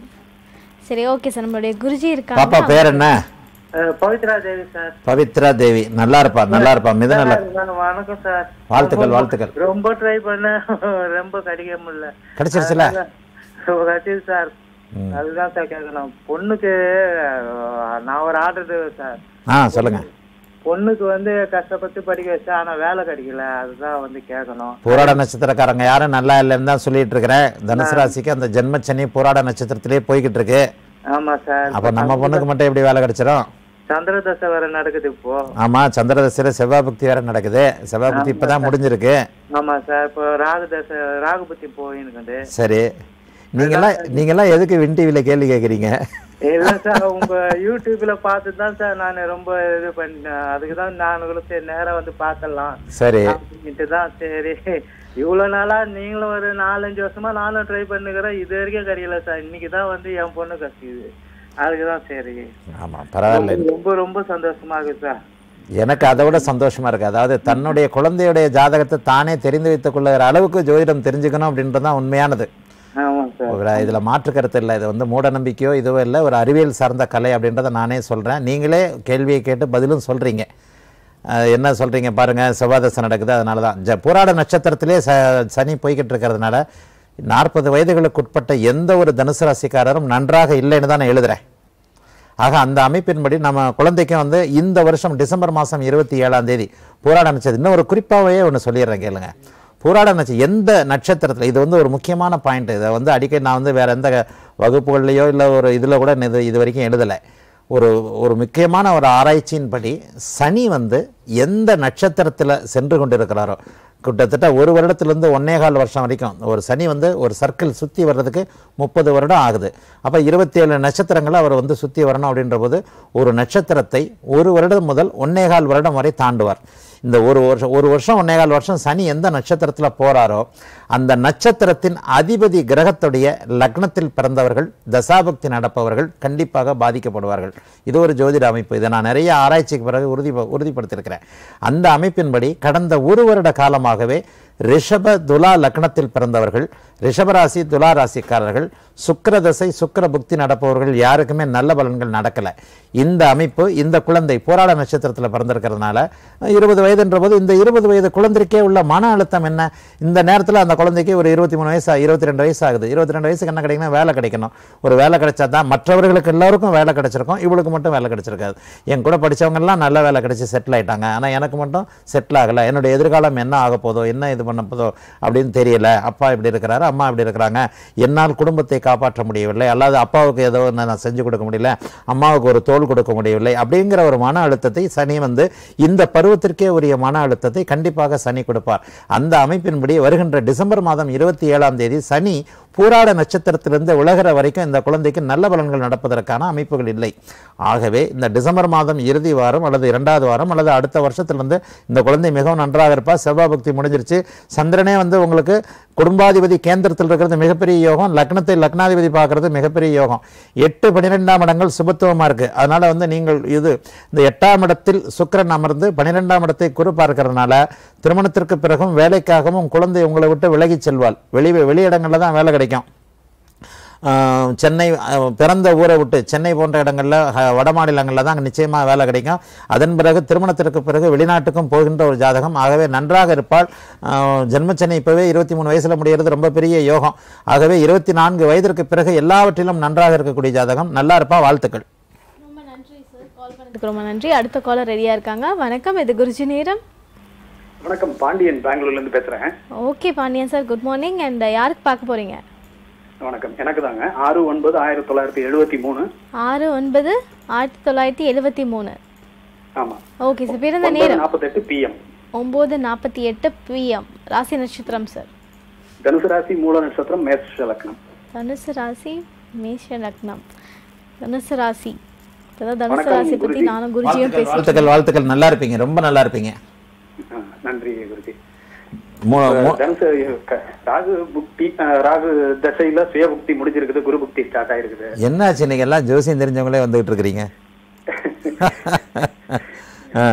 சரி ஓகே சார் நம்மளுடைய குருஜி பாப்பா இருக்காங்க பேர் என்ன அஹ், பவித்ரா தேவி சார் பவித்ரா தேவி நல்லா இருப்பா நல்லா இருப்பா மித நல்லா சார், வணக்கம் சார் வாழ்த்துக்கள் வாழ்த்துக்கள் ரொம்ப ட்ரை பண்ண ரொம்ப கிடைக்க முடியல கிடைச்சிருச்சுல கட்டில் சார் அதுதான் சார் கேட்கணும் பொண்ணுக்கு அஹ், நான் ஒரு ஆர்டர் சார் ஆ சொல்லுங்க பொண்ணுக்கு வந்து கஷ்டப்பட்டு படிக்க வச்சா ஆனா வேலை கிடைக்கல அதுதான் வந்து கேட்கணும் போராட நட்சத்திரக்காரங்க யாரும் நல்லா இல்லைன்னு தான் சொல்லிட்டு இருக்கிறேன் தனுசு ராசிக்கு அந்த ஜென்மச்சனி போராட நட்சத்திரத்திலே போய்கிட்டு இருக்கு ஆமா சார் அப்ப நம்ம பொண்ணுக்கு மட்டும் எப்படி வேலை கிடைச்சிரும் சந்திர தசை வேற நடக்குது இப்போ ஆமா சந்திரதசையில செவ்வாய் புக்தி வேற நடக்குது செவ்வாய் புக்தி இப்பதான் முடிஞ்சிருக்கு ஆமா சார் இப்போ ராகு தசை ராகு பத்தி போயிருக்கு சரி நீங்கெல்லாம் நீங்கெல்லாம் எதுக்கு வின் டிவில கேள்வி கேட்குறீங்க இல்ல சார் உங்க யூடியூப்ல பார்த்து தான் சார் நான் ரொம்ப இது பண்ணேன் அதுக்கு தான் நான் கூட சரி நேரா வந்து பார்க்கலாம் சரி அப்படின்ட்டு தான் சரி இவ்வளவு நாளா நீங்களும் ஒரு நாலஞ்சு வருஷமா நானும் ட்ரை பண்ணுகிறேன் இது வரைக்கும் கிடைக்கல சார் இன்னைக்கு தான் வந்து என் பொண்ணு கசியுது அதுக்கு தான் சரி ஆமா பரவாயில்ல ரொம்ப ரொம்ப சந்தோஷமா இருக்கு சார் எனக்கு அதை விட சந்தோஷமா இருக்கு அதாவது தன்னுடைய குழந்தையுடைய ஜாதகத்தை தானே தெரிந்து வைத்துக் கொள்ளுகிற அளவுக்கு ஜோதிடம் தெரிஞ்சுக்கணும் அப்படின்றது தான் உண்மையானது ஆமா சார் இதுல- இதுல மாற்று கருத்து இல்லை இது வந்து மூட நம்பிக்கையோ இதுவோ இல்லை ஒரு அறிவியல் சார்ந்த கலை அப்படின்றத நானே சொல்றேன் நீங்களே கேள்வியை கேட்டு பதிலும் சொல்றீங்க அஹ் என்ன சொல்றீங்க பாருங்க செவ்வாதசை நடக்குது அதனால தான் ஜ போராட நட்சத்திரத்திலே ச சனி போய்கிட்டு இருக்கிறதுனால நாற்பது வயதுகளுக்கு உட்பட்ட எந்த ஒரு தனுசு ராசிக்காரரும் நன்றாக இல்லைன்னு தான் நான் எழுதுறேன் ஆக அந்த அமைப்பின்படி நம்ம குழந்தைக்கும் வந்து இந்த வருஷம் டிசம்பர் மாதம் இருபத்தி ஏழாம் தேதி போராட நட்சத்திரம் இன்னும் ஒரு குறிப்பாகவே ஒன்று சொல்லிடுறேன் கேளுங்க போராட நட்சத்திரம் எந்த நட்சத்திரத்தில் இது வந்து ஒரு முக்கியமான பாயிண்ட் இதை வந்து அடிக்கடி நான் வந்து வேற எந்த வகுப்புகள்லையோ இல்லை ஒரு இதில் கூட இது இது வரைக்கும் எழுதலை ஒரு ஒரு முக்கியமான ஒரு ஆராய்ச்சியின்படி சனி வந்து எந்த நட்சத்திரத்தில் சென்று கொண்டிருக்கிறாரோ கிட்டத்தட்ட ஒரு வருடத்திலிருந்து ஒன்னே கால் வருஷம் வரைக்கும் ஒரு சனி வந்து ஒரு சர்க்கிள் சுற்றி வர்றதுக்கு முப்பது வருடம் ஆகுது அப்போ இருபத்தி ஏழு நட்சத்திரங்களை அவர் வந்து சுற்றி வரணும் அப்படின்ற போது ஒரு நட்சத்திரத்தை ஒரு வருடம் முதல் ஒன்னே கால் வருடம் வரை தாண்டுவார் இந்த ஒரு வருஷம் ஒரு வருஷம் ஒன்னே கால் வருஷம் சனி எந்த நட்சத்திரத்தில் போறாரோ அந்த நட்சத்திரத்தின் அதிபதி கிரகத்துடைய லக்னத்தில் பிறந்தவர்கள் தசாபக்தி நடப்பவர்கள் கண்டிப்பாக பாதிக்கப்படுவார்கள் இது ஒரு ஜோதிட அமைப்பு இதை நான் நிறைய ஆராய்ச்சிக்கு பிறகு உறுதி உறுதிப்படுத்தியிருக்கிறேன் அந்த அமைப்பின்படி கடந்த ஒரு வருட காலமாகவே ரிஷப துலா லக்னத்தில் பிறந்தவர்கள் ரிஷபராசி துலா ராசிக்காரர்கள் சுக்கிர தசை சுக்கிர புக்தி நடப்பவர்கள் யாருக்குமே நல்ல பலன்கள் நடக்கலை இந்த அமைப்பு இந்த குழந்தை போராட நட்சத்திரத்தில் பிறந்திருக்கிறதுனால இருபது வயதுன்ற போது இந்த இருபது வயது குழந்தைக்கே உள்ள மன அழுத்தம் என்ன இந்த நேரத்தில் அந்த குழந்தைக்கு ஒரு இருபத்தி மூணு வயசு இருபத்தி ரெண்டு வயசு ஆகுது இருபத்தி ரெண்டு வயசுக்கு என்ன கிடைக்கணும் வேலை கிடைக்கணும் ஒரு வேலை கிடைச்சா தான் மற்றவர்களுக்கு எல்லாருக்கும் வேலை கிடைச்சிருக்கும் இவளுக்கு மட்டும் வேலை கிடைச்சிருக்காது என் கூட படிச்சவங்க எல்லாம் நல்ல வேலை கிடைச்சி செட்டில் ஆயிட்டாங்க ஆனால் எனக்கு மட்டும் செட்டில் ஆகலை என்னுடைய எதிர்காலம் என்ன ஆக போதோ என்ன இது பண்ண போதோ அப்படின்னு தெரியல அப்பா இப்படி இருக்கிறாரு அம்மா இப்படி இருக்கிறாங்க என்னால் குடும்பத்தை காப்பாற்ற முடியவில்லை அல்லாது அப்பாவுக்கு ஏதோ ஒண்ணு நான் செஞ்சு கொடுக்க முடியல அம்மாவுக்கு ஒரு தோல் கொடுக்க முடியவில்லை அப்படிங்கிற ஒரு மன அழுத்தத்தை சனி வந்து இந்த பருவத்திற்கே உரிய மன அழுத்தத்தை கண்டிப்பாக சனி கொடுப்பார் அந்த அமைப்பின்படி வருகின்ற டிசம்பர் மாதம் இருபத்தி ஏழாம் தேதி சனி பூராட நட்சத்திரத்திலிருந்து உலகிற வரைக்கும் இந்த குழந்தைக்கு நல்ல பலன்கள் நடப்பதற்கான அமைப்புகள் இல்லை ஆகவே இந்த டிசம்பர் மாதம் இறுதி வாரம் அல்லது இரண்டாவது வாரம் அல்லது அடுத்த வருஷத்திலிருந்து இந்த குழந்தை மிகவும் நன்றாக இருப்பா செவ்வாய் பக்தி முடிஞ்சிருச்சு சந்திரனே வந்து உங்களுக்கு குடும்பாதிபதி கேந்திரத்தில் இருக்கிறது மிகப்பெரிய யோகம் லக்னத்தை லக்னாதிபதி பார்க்கறது மிகப்பெரிய யோகம் எட்டு பன்னிரெண்டாம் இடங்கள் சுபத்துவமாக இருக்கு அதனால வந்து நீங்கள் இது இந்த எட்டாம் இடத்தில் சுக்கிரன் அமர்ந்து பன்னிரெண்டாம் இடத்தை குரு பார்க்கறதுனால திருமணத்திற்கு பிறகும் வேலைக்காகவும் குழந்தை உங்களை விட்டு விலகிச் செல்வாள் வெளி வெளியிடங்களில் தான் வேலை கிடைக்கும் ஆஹ் சென்னை ஆஹ் பிறந்த ஊரை விட்டு சென்னை போன்ற இடங்களில் வட மாநிலங்களில் தான் நிச்சயமாக வேலை கிடைக்கும் அதன் பிறகு திருமணத்திற்கு பிறகு வெளிநாட்டுக்கும் போகின்ற ஒரு ஜாதகம் ஆகவே நன்றாக இருப்பாள் ஆஹ் ஜென்மச்சனி இப்போவே இருபத்தி மூணு வயசில் முடிகிறது ரொம்ப பெரிய யோகம் ஆகவே இருபத்தி நான்கு வயதிற்கு பிறகு எல்லாவற்றிலும் நன்றாக இருக்கக்கூடிய ஜாதகம் நல்லா இருப்பா வாழ்த்துக்கள் ரொம்ப நன்றி சார் கால் பண்ணதுக்கு ரொம்ப நன்றி அடுத்த காலர் ரெடியாக இருக்காங்க வணக்கம் இது குருஜி நேரம் வணக்கம் பாண்டியன் பெங்களூர்ல இருந்து பேசுறேன் okay Pandian sir good morning and யாருக்கு பார்க்க போறீங்க வணக்கம் எனக்கு தாங்க ஆறு ஒன்பது ஆயிரத்தி தொள்ளாயிரத்தி எழுபத்தி மூணு ஆறு ஒன்பது ஆயிரத்தி தொள்ளாயிரத்தி எழுபத்தி மூணு ஆமா ஓகே சார் பிறந்த நேரம் நாற்பத்தெட்டு பிஎம் ஒம்பது நாற்பத்தி எட்டு பிஎம் ராசி நட்சத்திரம் சார் தனுசு ராசி மூல நட்சத்திரம் மேஷ லக்னம் தனுசு ராசி மேஷ லக்னம் தனுசு ராசி இப்போதான் தனுசு வணக்கம், ராசி பற்றி குருஜி. நானும் குருஜியும் பேசி வாழ்த்துக்கள் வாழ்த்துக்கள் நல்லா இருப்பீங்க ரொம்ப நல்லா இருப்பீங்க ஆ, நன்றி குருஜி மூ- மூ- தனுசு க- ராகு புக்தி அஹ், ராகு தசையில சுய புக்தி முடிஞ்சிருக்குது குரு புக்தி ஸ்டார்ட் ஆயிருக்குது என்னாச்சு இன்னைக்கு எல்லாம் ஜோசியம் தெரிஞ்சவங்களே வந்துகிட்டு இருக்கிறீங்க ஆ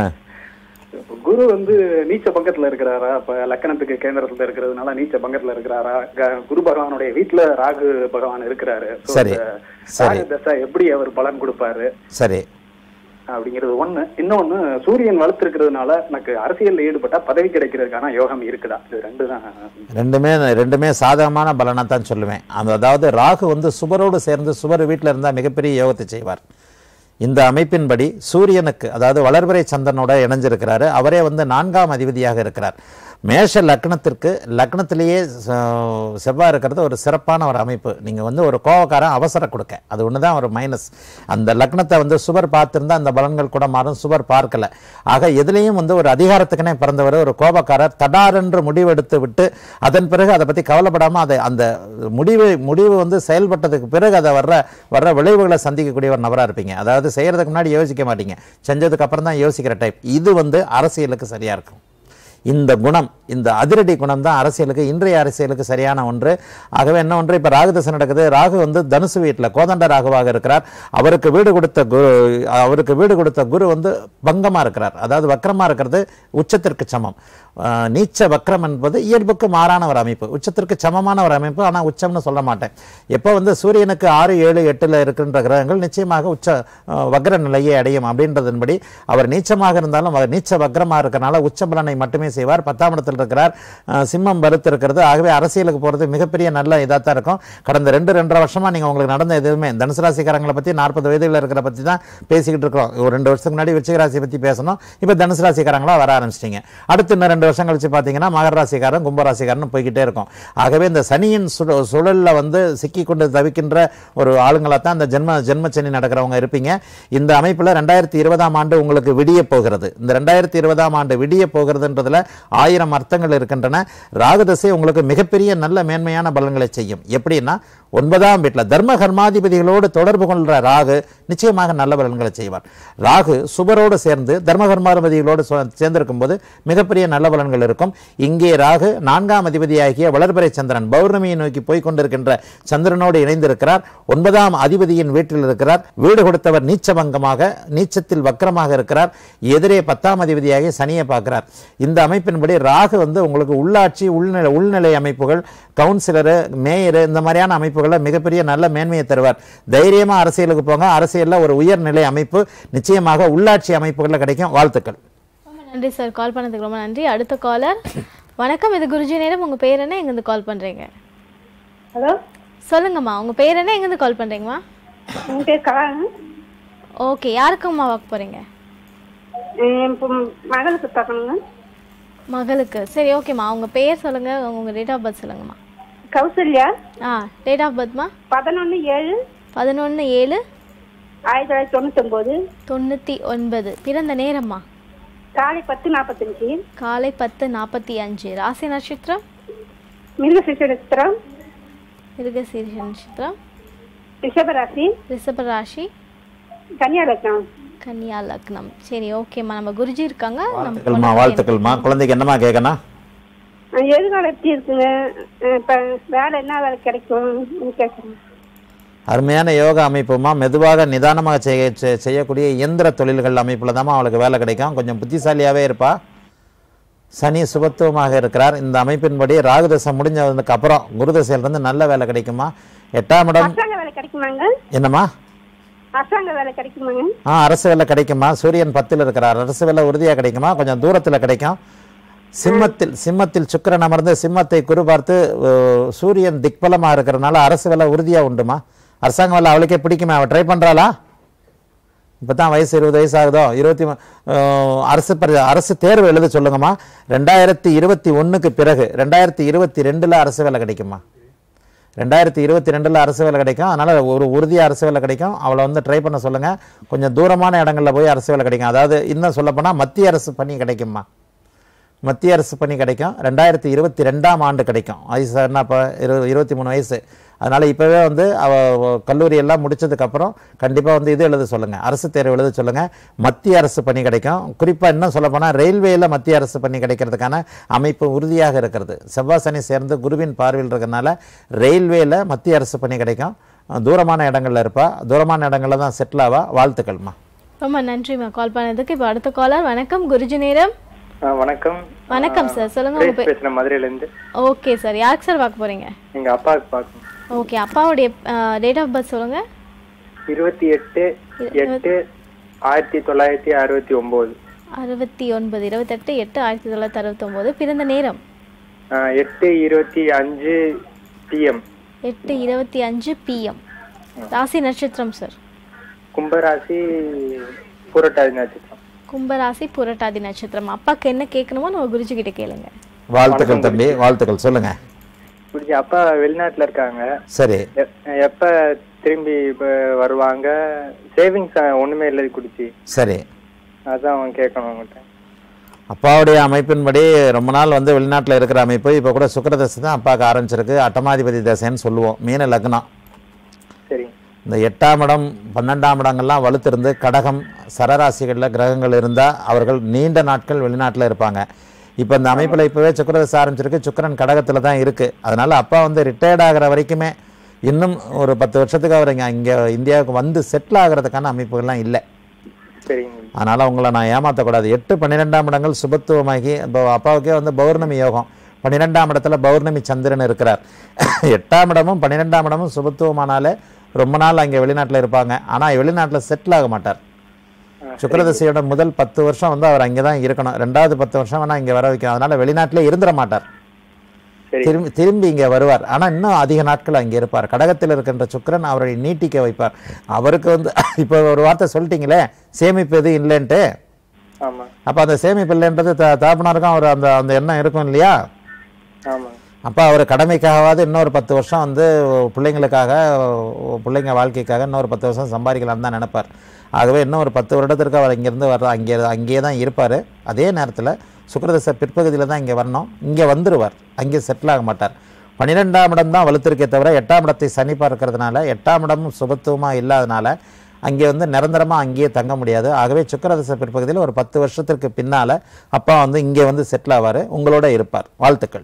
குரு வந்து நீச்ச பங்கத்துல இருக்கிறாரா இப்ப லக்கணத்துக்கு கேந்திரத்துல இருக்கிறதுனால நீச்ச பங்கத்துல இருக்கிறாரா க- குரு பகவானுடைய வீட்டுல ராகு பகவான் இருக்கிறாரு So, சரி, இந்த சரி. ராகு தசை எப்படி அவர் பலன் கொடுப்பாரு சரி அப்படிங்கிறது ஒண்ணு இன்னொன்னு சூரியன் வளர்த்திருக்கிறதுனால எனக்கு அரசியல்ல ஈடுபட்டா பதவி கிடைக்கிறதுக்கான யோகம் இருக்குதா இது ரெண்டு தான் ரெண்டுமே ரெண்டுமே சாதகமான பலனை தான் சொல்லுவேன் அந்த அதாவது ராகு வந்து சுபரோடு சேர்ந்து சுபர் வீட்டில் இருந்தால் மிகப்பெரிய யோகத்தை செய்வார் இந்த அமைப்பின்படி சூரியனுக்கு அதாவது வளர்பிறை சந்திரனோட இணைஞ்சிருக்கிறாரு அவரே வந்து நான்காம் அதிபதியாக இருக்கிறார் மேஷ லக்னத்திற்கு லக்னத்திலேயே ச- செவ்வாய் இருக்கிறது ஒரு சிறப்பான ஒரு அமைப்பு நீங்கள் வந்து ஒரு கோவக்காரன் அவசர கொடுக்க அது ஒன்று தான் ஒரு மைனஸ் அந்த லக்னத்தை வந்து சுவர் பார்த்திருந்தா அந்த பலன்கள் கூட மாறும் சுவர் பார்க்கல ஆக எதுலேயும் வந்து ஒரு அதிகாரத்துக்குனே பிறந்தவர் ஒரு கோபக்காரர் தடாரென்று முடிவெடுத்து விட்டு அதன் பிறகு அதை பற்றி கவலைப்படாமல் அதை அந்த முடிவு முடிவு வந்து செயல்பட்டதுக்கு பிறகு அதை வர்ற வர்ற விளைவுகளை சந்திக்கக்கூடிய ஒரு நபராக இருப்பீங்க அதாவது செய்கிறதுக்கு முன்னாடி யோசிக்க மாட்டீங்க செஞ்சதுக்கு அப்புறம் தான் யோசிக்கிற டைப் இது வந்து அரசியலுக்கு சரியாக இருக்கும் இந்த குணம் இந்த அதிரடி குணம் தான் அரசியலுக்கு இன்றைய அரசியலுக்கு சரியான ஒன்று ஆகவே என்ன ஒன்று இப்போ ராகுதசை நடக்குது ராகு வந்து தனுசு வீட்டில் கோதண்ட ராகுவாக இருக்கிறார் அவருக்கு வீடு கொடுத்த குரு அவருக்கு வீடு கொடுத்த குரு வந்து பங்கமாக இருக்கிறார் அதாவது வக்கரமாக இருக்கிறது உச்சத்திற்கு சமம் ஆஹ் நீச்ச வக்ரம் என்பது இயல்புக்கு மாறான ஒரு அமைப்பு உச்சத்திற்கு சமமான ஒரு அமைப்பு ஆனால் உச்சம்னு சொல்ல மாட்டேன் எப்போ வந்து சூரியனுக்கு ஆறு ஏழு எட்டில் இருக்கின்ற கிரகங்கள் நிச்சயமாக உச்ச ஆஹ் வக்ர நிலையை அடையும் அப்படின்றதன்படி அவர் நீச்சமாக இருந்தாலும் அவர் நீச்ச வக்ரமாக இருக்கிறனால உச்ச பலனை மட்டுமே செய்வார் பத்தாம் இடத்தில் இருக்கிறார் ஆஹ் சிம்மம் வலுத்து இருக்கிறது ஆகவே அரசியலுக்கு போகிறது மிகப்பெரிய நல்ல இதாக தான் இருக்கும் கடந்த ரெண்டு ரெண்டரை வருஷமாக நீங்கள் உங்களுக்கு நடந்த எதுவுமே தனுசு ராசிக்காரங்களை பற்றி நாற்பது வயதுல இருக்கிற பற்றி தான் பேசிக்கிட்டு இருக்கிறோம் ஒரு ரெண்டு வருஷத்துக்கு முன்னாடி விருச்சிக ராசியை பற்றி பேசணும் இப்போ தனுசு ராசிக்காரங்களா வர ஆரம்பிச்சிட்டிங்க அடுத்து இன்னும் ரெண்டு வருஷம் கழிச்சு பார்த்தீங்கன்னா மகர ராசிக்காரன் கும்பராசிக்காரன் போய்கிட்டே இருக்கும் ஆகவே இந்த சனியின் சுழ சுழலில் வந்து சிக்கி கொண்டு தவிக்கின்ற ஒரு ஆளுங்களாக தான் இந்த ஜென்ம ஜென்ம சனி நடக்கிறவங்க இருப்பீங்க இந்த அமைப்பில் ரெண்டாயிரத்தி இருபதாம் ஆண்டு உங்களுக்கு விடிய போகிறது இந்த ரெண்டாயிரத்தி இருபதாம் ஆண்டு விடிய போகிறதுன்றதுல ஆயிரம் அர்த்தங்கள் இருக்கின்றன ராகுதசை உங்களுக்கு மிகப்பெரிய நல்ல மேன்மையான பலன்களை செய்யும் எப்படின்னா ஒன்பதாம் வீட்டில் தர்ம கர்மாதிபதிகளோடு தொடர்பு கொள்கிற ராகு நிச்சயமாக நல்ல பலன்களை செய்வார் ராகு சுபரோடு சேர்ந்து தர்ம கர்மாதிபதிகளோடு சொ- சேர்ந்திருக்கும் போது மிகப்பெரிய நல்ல பலன்கள் இருக்கும் இங்கே ராகு நான்காம் அதிபதியாகிய வளர்பிறை சந்திரன் பௌர்ணமியை நோக்கி போய் கொண்டிருக்கின்ற சந்திரனோடு இணைந்திருக்கிறார் ஒன்பதாம் அதிபதியின் வீட்டில் இருக்கிறார் வீடு கொடுத்தவர் நீச்சபங்கமாக நீச்சத்தில் வக்கரமாக இருக்கிறார் எதிரே பத்தாம் அதிபதியாகிய சனியை பார்க்கிறார் இந்த அமைப்பின்படி ராகு வந்து உங்களுக்கு உள்ளாட்சி உள்நிலை உள்நிலை அமைப்புகள் கவுன்சிலரு மேயரு இந்த மாதிரியான அமைப்புகளில் மிகப்பெரிய நல்ல மேன்மையை தருவார் தைரியமா அரசியலுக்கு போங்க அரசியலில் ஒரு உயர்நிலை அமைப்பு நிச்சயமாக உள்ளாட்சி அமைப்புகளில் கிடைக்கும் வாழ்த்துக்கள் ரொம்ப நன்றி சார் கால் பண்ணதுக்கு ரொம்ப நன்றி அடுத்த காலர் வணக்கம் இது குருஜி நேரம் உங்கள் பேர் என்ன எங்கேருந்து கால் பண்ணுறீங்க ஹலோ சொல்லுங்கம்மா உங்கள் பேர் என்ன எங்கேருந்து கால் பண்ணுறீங்கம்மா உங்க பேர் கலா ஓகே யாருக்கும்மா வாக்கு போகிறீங்க இப்போ மகளுக்கு பார்க்கணுங்க மகளுக்கு சரி ஓகேம்மா உங்கள் பேர் சொல்லுங்கள் உங்கள் டேட் ஆஃப் பர்த் சொல்லுங்கம்மா கௌசல்யா ஆ டேட் ஆஃப் பர்த்மா பதினொன்று ஏழு பதினொன்று ஏழு ஆயிரத்தி தொள்ளாயிரத்தி தொண்ணூத்தொம்பது தொண்ணூற்றி ஒன்பது பிறந்த நேரம்மா காலை பத்து நாற்பத்தஞ்சு காலை பத்து நாற்பத்தி அஞ்சு ராசி நட்சத்திரம் மிருகசிச நட்சத்திரம் மிருகசீரிஷ நட்சத்திரம் ரிஷபராசி ரிஷப ராசி கன்னியா லக்னம் கன்னியா லக்னம் சரி ஓகேம்மா நம்ம குருஜி இருக்காங்க நம்ம வாழ்த்துக்கள்மா வாழ்த்துக்கள்மா குழந்தைக்கு என்னம்மா கேட்கணும் அஹ் எதிர்காலம் எப்படி இருக்குங்க அஹ் இப்ப வேலை என்ன வேலை கிடைக்கும் கேட்குறேன் அருமையான யோகா அமைப்புமா மெதுவாக நிதானமாக செய்ய செ- செய்யக்கூடிய இயந்திர தொழில்கள் அமைப்பில் தான் அவளுக்கு வேலை கிடைக்கும் கொஞ்சம் புத்திசாலியாகவே இருப்பா சனி சுபத்துவமாக இருக்கிறார் இந்த அமைப்பின்படி ராகுதசை முடிஞ்சதுக்கு அப்புறம் குருதசையிலிருந்து நல்ல வேலை கிடைக்குமா எட்டாம் இடம் அரசாங்க வேலை கிடைக்குமாங்க என்னம்மா அரசாங்க வேலை கிடைக்குமாங்க ஆ அரசு வேலை கிடைக்குமா சூரியன் பத்தில் இருக்கிறார் அரசு வேலை உறுதியாக கிடைக்குமா கொஞ்சம் தூரத்தில் கிடைக்கும் சிம்மத்தில் சிம்மத்தில் சுக்கிரன் அமர்ந்து சிம்மத்தை குறி பார்த்து அஹ், சூரியன் திக்பலமாக இருக்கிறனால அரசு வேலை உறுதியாக உண்டுமா அரசாங்க வேலை அவளுக்கே பிடிக்குமா அவள் ட்ரை பண்ணுறாளா இப்போ தான் வயசு இருபது வயசு ஆகுதோ இருபத்தி மு- அஹ், அரசு பரி- அரசு தேர்வு எழுத சொல்லுங்கம்மா ரெண்டாயிரத்தி இருபத்தி ஒன்றுக்கு பிறகு ரெண்டாயிரத்தி இருபத்தி ரெண்டில் அரசு வேலை கிடைக்குமா ரெண்டாயிரத்தி இருபத்தி ரெண்டில் அரசு வேலை கிடைக்கும் அதனால் ஒரு உறுதியாக அரசு வேலை கிடைக்கும் அவளை வந்து ட்ரை பண்ண சொல்லுங்கள் கொஞ்சம் தூரமான இடங்களில் போய் அரசு வேலை கிடைக்கும் அதாவது இன்னும் சொல்லப்போனால் மத்திய அரசு பணி கிடைக்குமா மத்திய அரசு பணி கிடைக்கும் ரெண்டாயிரத்தி இருபத்தி ரெண்டாம் ஆண்டு கிடைக்கும் வயசு என்ன இப்போ இரு இருபத்தி மூணு வயசு அதனால் இப்போவே வந்து அவ அவ கல்லூரி எல்லாம் முடிச்சதுக்கப்புறம் கண்டிப்பாக வந்து இது எழுத சொல்லுங்கள் அரசு தேர்வு எழுத சொல்லுங்கள் மத்திய அரசு பணி கிடைக்கும் குறிப்பாக இன்னும் சொல்ல போனால் ரயில்வேயில் மத்திய அரசு பணி கிடைக்கிறதுக்கான அமைப்பு உறுதியாக இருக்கிறது செவ்வாய் சனி சேர்ந்து குருவின் பார்வையில் இருக்கிறதுனால ரயில்வேயில் மத்திய அரசு பணி கிடைக்கும் தூரமான இடங்கள்ல இருப்பா தூரமான இடங்கள்ல தான் செட்டில் ஆவா வாழ்த்துக்கள்மா ரொம்ப நன்றிம்மா கால் பண்ணதுக்கு இப்போ அடுத்த காலர் வணக்கம் குருஜி நேரம் ஆ, வணக்கம் வணக்கம் சார் சொல்லுங்க உங்க சுரேஷ் பேர் பேசுறேன் மதுரையில இருந்து ஓகே சார் யாருக்கு சார் பார்க்க போறீங்க எங்க அப்பாவுக்கு பார்க்கணும் ஓகே அப்பாவுடைய டேட் ஆஃப் பர்த் சொல்லுங்க இருபத்தி எட்டு எட்டு ஆயிரத்தி தொள்ளாயிரத்தி அறுபத்தி ஒன்பது அறுபத்தி ஒன்பது இருபத்தெட்டு எட்டு ஆயிரத்தி தொள்ளாயிரத்தி அறுபத்தொம்போது பிறந்த நேரம் எட்டு இருபத்தி அஞ்சு பிஎம் எட்டு இருபத்தி அஞ்சு பிஎம் ராசி நட்சத்திரம் சார் கும்பராசி புரட்டாதி நட்சத்திரம் கும்பராசி புரட்டாதி நட்சத்திரம் அப்பாக்கு என்ன கேட்கணுமோ நம்ம குருஜி கிட்ட கேளுங்க வாழ்த்துக்கள் தம்பி வாழ்த்துக்கள் சொல்லுங்க குடிச்சு அப்பா வெளிநாட்டுல இருக்காங்க சரி எ- எப்ப திரும்பி இப்ப வருவாங்க சேவிங்ஸ் ஒண்ணுமே இல்லை குடிச்சு சரி அதான் அவன் கேட்கணும் உங்கள்கிட்ட அப்பாவுடைய அமைப்பின்படி ரொம்ப நாள் வந்து வெளிநாட்டில் இருக்கிற அமைப்பு இப்போ கூட சுக்கிரதசை தான் அப்பாவுக்கு ஆரம்பிச்சிருக்கு அட்டமாதிபதி தசைன்னு சொல்லுவோம் மீன லக்னம் சரி இந்த எட்டாம் இடம் பன்னெண்டாம் இடங்கள்லாம் வலுத்திருந்து கடகம் சரராசிகளில் கிரகங்கள் இருந்தால் அவர்கள் நீண்ட நாட்கள் வெளிநாட்டில் இருப்பாங்க இப்போ இந்த அமைப்பில் இப்போவே சுக்கிரதசை ஆரம்பிச்சிருக்கு சுக்கிரன் கடகத்தில் தான் இருக்குது அதனால் அப்பா வந்து ரிட்டையர்ட் ஆகிற வரைக்குமே இன்னும் ஒரு பத்து வருஷத்துக்கு அவர் இங்கே இங்கே இந்தியாவுக்கு வந்து செட்டில் ஆகிறதுக்கான அமைப்புகள்லாம் இல்லை சரிங்க அதனால் உங்களை நான் ஏமாற்றக்கூடாது எட்டு பன்னிரெண்டாம் இடங்கள் சுபத்துவமாகி இப்போ அப்பாவுக்கே வந்து பௌர்ணமி யோகம் பன்னிரெண்டாம் இடத்துல பௌர்ணமி சந்திரன் இருக்கிறார் எட்டாம் இடமும் பன்னிரெண்டாம் இடமும் சுபத்துவமானாலே ரொம்ப நாள் அங்கே வெளிநாட்டில் இருப்பாங்க ஆனால் வெளிநாட்டில் செட்டில் ஆக மாட்டார் சுக்கிரதசையோட முதல் பத்து வருஷம் வந்து அவர் அங்கே தான் இருக்கணும் ரெண்டாவது பத்து வருஷம் வேணால் இங்கே வர வைக்கும் அதனால் வெளிநாட்டிலே இருந்துட மாட்டார் சரி திரும்பி திரும்பி இங்கே வருவார் ஆனால் இன்னும் அதிக நாட்கள் அங்கே இருப்பார் கடகத்தில் இருக்கின்ற சுக்கிரன் அவரை நீட்டிக்க வைப்பார் அவருக்கு வந்து இப்போ ஒரு வார்த்தை சொல்லிட்டீங்களே சேமிப்பு எதுவும் இல்லைன்ட்டு ஆமா அப்போ அந்த சேமிப்பு இல்லைன்றது த தாப்பனாருக்கும் அவர் அந்த அந்த எண்ணம் இருக்கும் இல்லையா ஆமா அப்போ அவர் கடமைக்காகவாது இன்னொரு பத்து வருஷம் வந்து பிள்ளைங்களுக்காக பிள்ளைங்க வாழ்க்கைக்காக இன்னொரு பத்து வருஷம் சம்பாதிக்கலாம்னு தான் நினைப்பார் ஆகவே இன்னும் ஒரு பத்து வருடத்திற்கு அவர் இங்கேருந்து வர்ற அங்கே அங்கேயே தான் இருப்பார் அதே நேரத்தில் சுக்கிரதசை பிற்பகுதியில் தான் இங்கே வரணும் இங்கே வந்துருவார் அங்கே செட்டில் ஆக மாட்டார் பன்னிரெண்டாம் இடம் தான் வலுத்திருக்கே தவிர எட்டாம் இடத்தை சனி பார்க்கறதுனால எட்டாம் இடமும் சுபத்துவமாக இல்லாதனால அங்கே வந்து நிரந்தரமாக அங்கேயே தங்க முடியாது ஆகவே சுக்கிரதசை பிற்பகுதியில் ஒரு பத்து வருஷத்திற்கு பின்னால் அப்பா வந்து இங்கே வந்து செட்டில் ஆவார் உங்களோட இருப்பார் வாழ்த்துக்கள்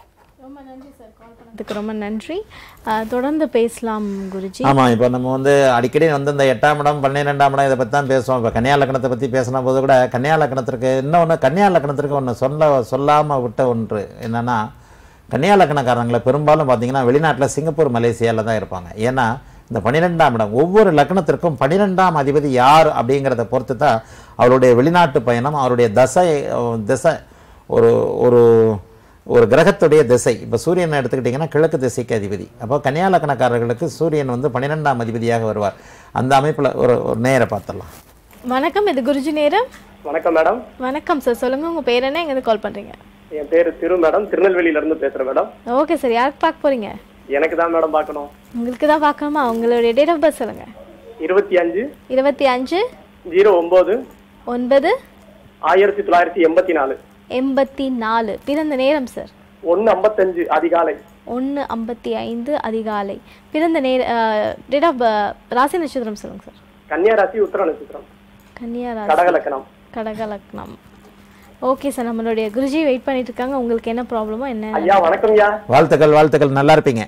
அதுக்கு ரொம்ப நன்றி அஹ், தொடர்ந்து பேசலாம் குருஜி ஆமாம் இப்போ நம்ம வந்து அடிக்கடி வந்து இந்த எட்டாம் இடம் பன்னிரெண்டாம் இடம் இதை பற்றி தான் பேசுவோம் இப்போ கன்னியா லக்னத்தை பற்றி பேசின போது கூட கன்னியா லக்னத்திற்கு இன்னொன்று கன்னியா லக்னத்திற்கு ஒன்று சொல்ல சொல்லாமல் விட்ட ஒன்று என்னென்னா கன்னியா லக்னக்காரங்களை பெரும்பாலும் பார்த்தீங்கன்னா வெளிநாட்டில் சிங்கப்பூர் மலேசியாவில் தான் இருப்பாங்க ஏன்னா இந்த பன்னிரெண்டாம் இடம் ஒவ்வொரு லக்னத்திற்கும் பன்னிரெண்டாம் அதிபதி யார் அப்படிங்கிறத பொறுத்து தான் அவருடைய வெளிநாட்டு பயணம் அவருடைய தசை அஹ், திசை ஒரு ஒரு ஒரு கிரகத்துடைய திசை இப்போ சூரியனை எடுத்துக்கிட்டிங்கன்னா கிழக்கு திசைக்கு அதிபதி அப்போ கன்னியா லக்னக்காரர்களுக்கு சூரியன் வந்து பன்னிரெண்டாம் அதிபதியாக வருவார் அந்த அமைப்பில் ஒரு ஒரு நேரை பார்த்துடலாம் வணக்கம் இது குருஜி நேரம் வணக்கம் மேடம் வணக்கம் சார் சொல்லுங்க உங்க பேர் என்ன எங்கேருந்து கால் பண்றீங்க என் பேரு திரு மேடம் திருநெல்வேலியில இருந்து பேசுறேன் மேடம் ஓகே சார் யாருக்கு பார்க்க போறீங்க எனக்கு தான் மேடம் பார்க்கணும் உங்களுக்கு தான் பார்க்கணுமா உங்களுடைய டேட் ஆஃப் பர்த் சொல்லுங்க இருபத்தி அஞ்சு இருபத்தி அஞ்சு ஜீரோ ஒன்பது ஒன்பது ஆயிரத்தி தொள்ளாயிரத்தி எண்பத்தி நாலு எண்பத்தி நாலு பிறந்த நேரம் சார் ஒன்னு ஐம்பத்தஞ்சு அதிகாலை ஒன்று ஐம்பத்தி ஐந்து அதிகாலை பிறந்த நேர டேட் ஆஃப் ராசி நட்சத்திரம் சொல்லுங்க சார் கன்னியா ராசி உத்தர நட்சத்திரம் கன்னியா ராசி கடகலக்கணம் கடகலக்னம் ஓகே சார் நம்மளுடைய குருஜி வெயிட் பண்ணிட்டு இருக்காங்க உங்களுக்கு என்ன ப்ராப்ளமோ என்ன ஐயா வணக்கம் ஐயா வாழ்த்துக்கள் வாழ்த்துக்கள் நல்லா இருப்பீங்க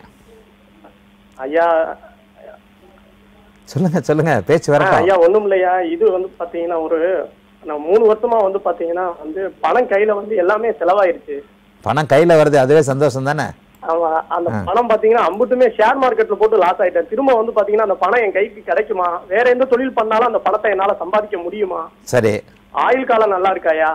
ஐயா சொல்லுங்க சொல்லுங்க பேச்சு ஆ, வரட்டும் ஐயா ஒண்ணும் இல்லையா இது வந்து பாத்தீங்கன்னா ஒரு நான் மூணு வருஷமா வந்து பாத்தீங்கன்னா வந்து பணம் கையில வந்து எல்லாமே செலவாயிருச்சு பணம் கையில் வருது அதுவே சந்தோஷம் தானே அவன் அந்த பணம் பாத்தீங்கன்னா அம்புட்டுமே ஷேர் மார்க்கெட்ல போட்டு லாஸ் ஆயிட்டேன் திரும்ப வந்து பாத்தீங்கன்னா அந்த பணம் என் கைக்கு கிடைக்குமா வேற எந்த தொழில் பண்ணாலும் அந்த பணத்தை என்னால சம்பாதிக்க முடியுமா சரி ஆயுள் காலம் நல்லா இருக்காயா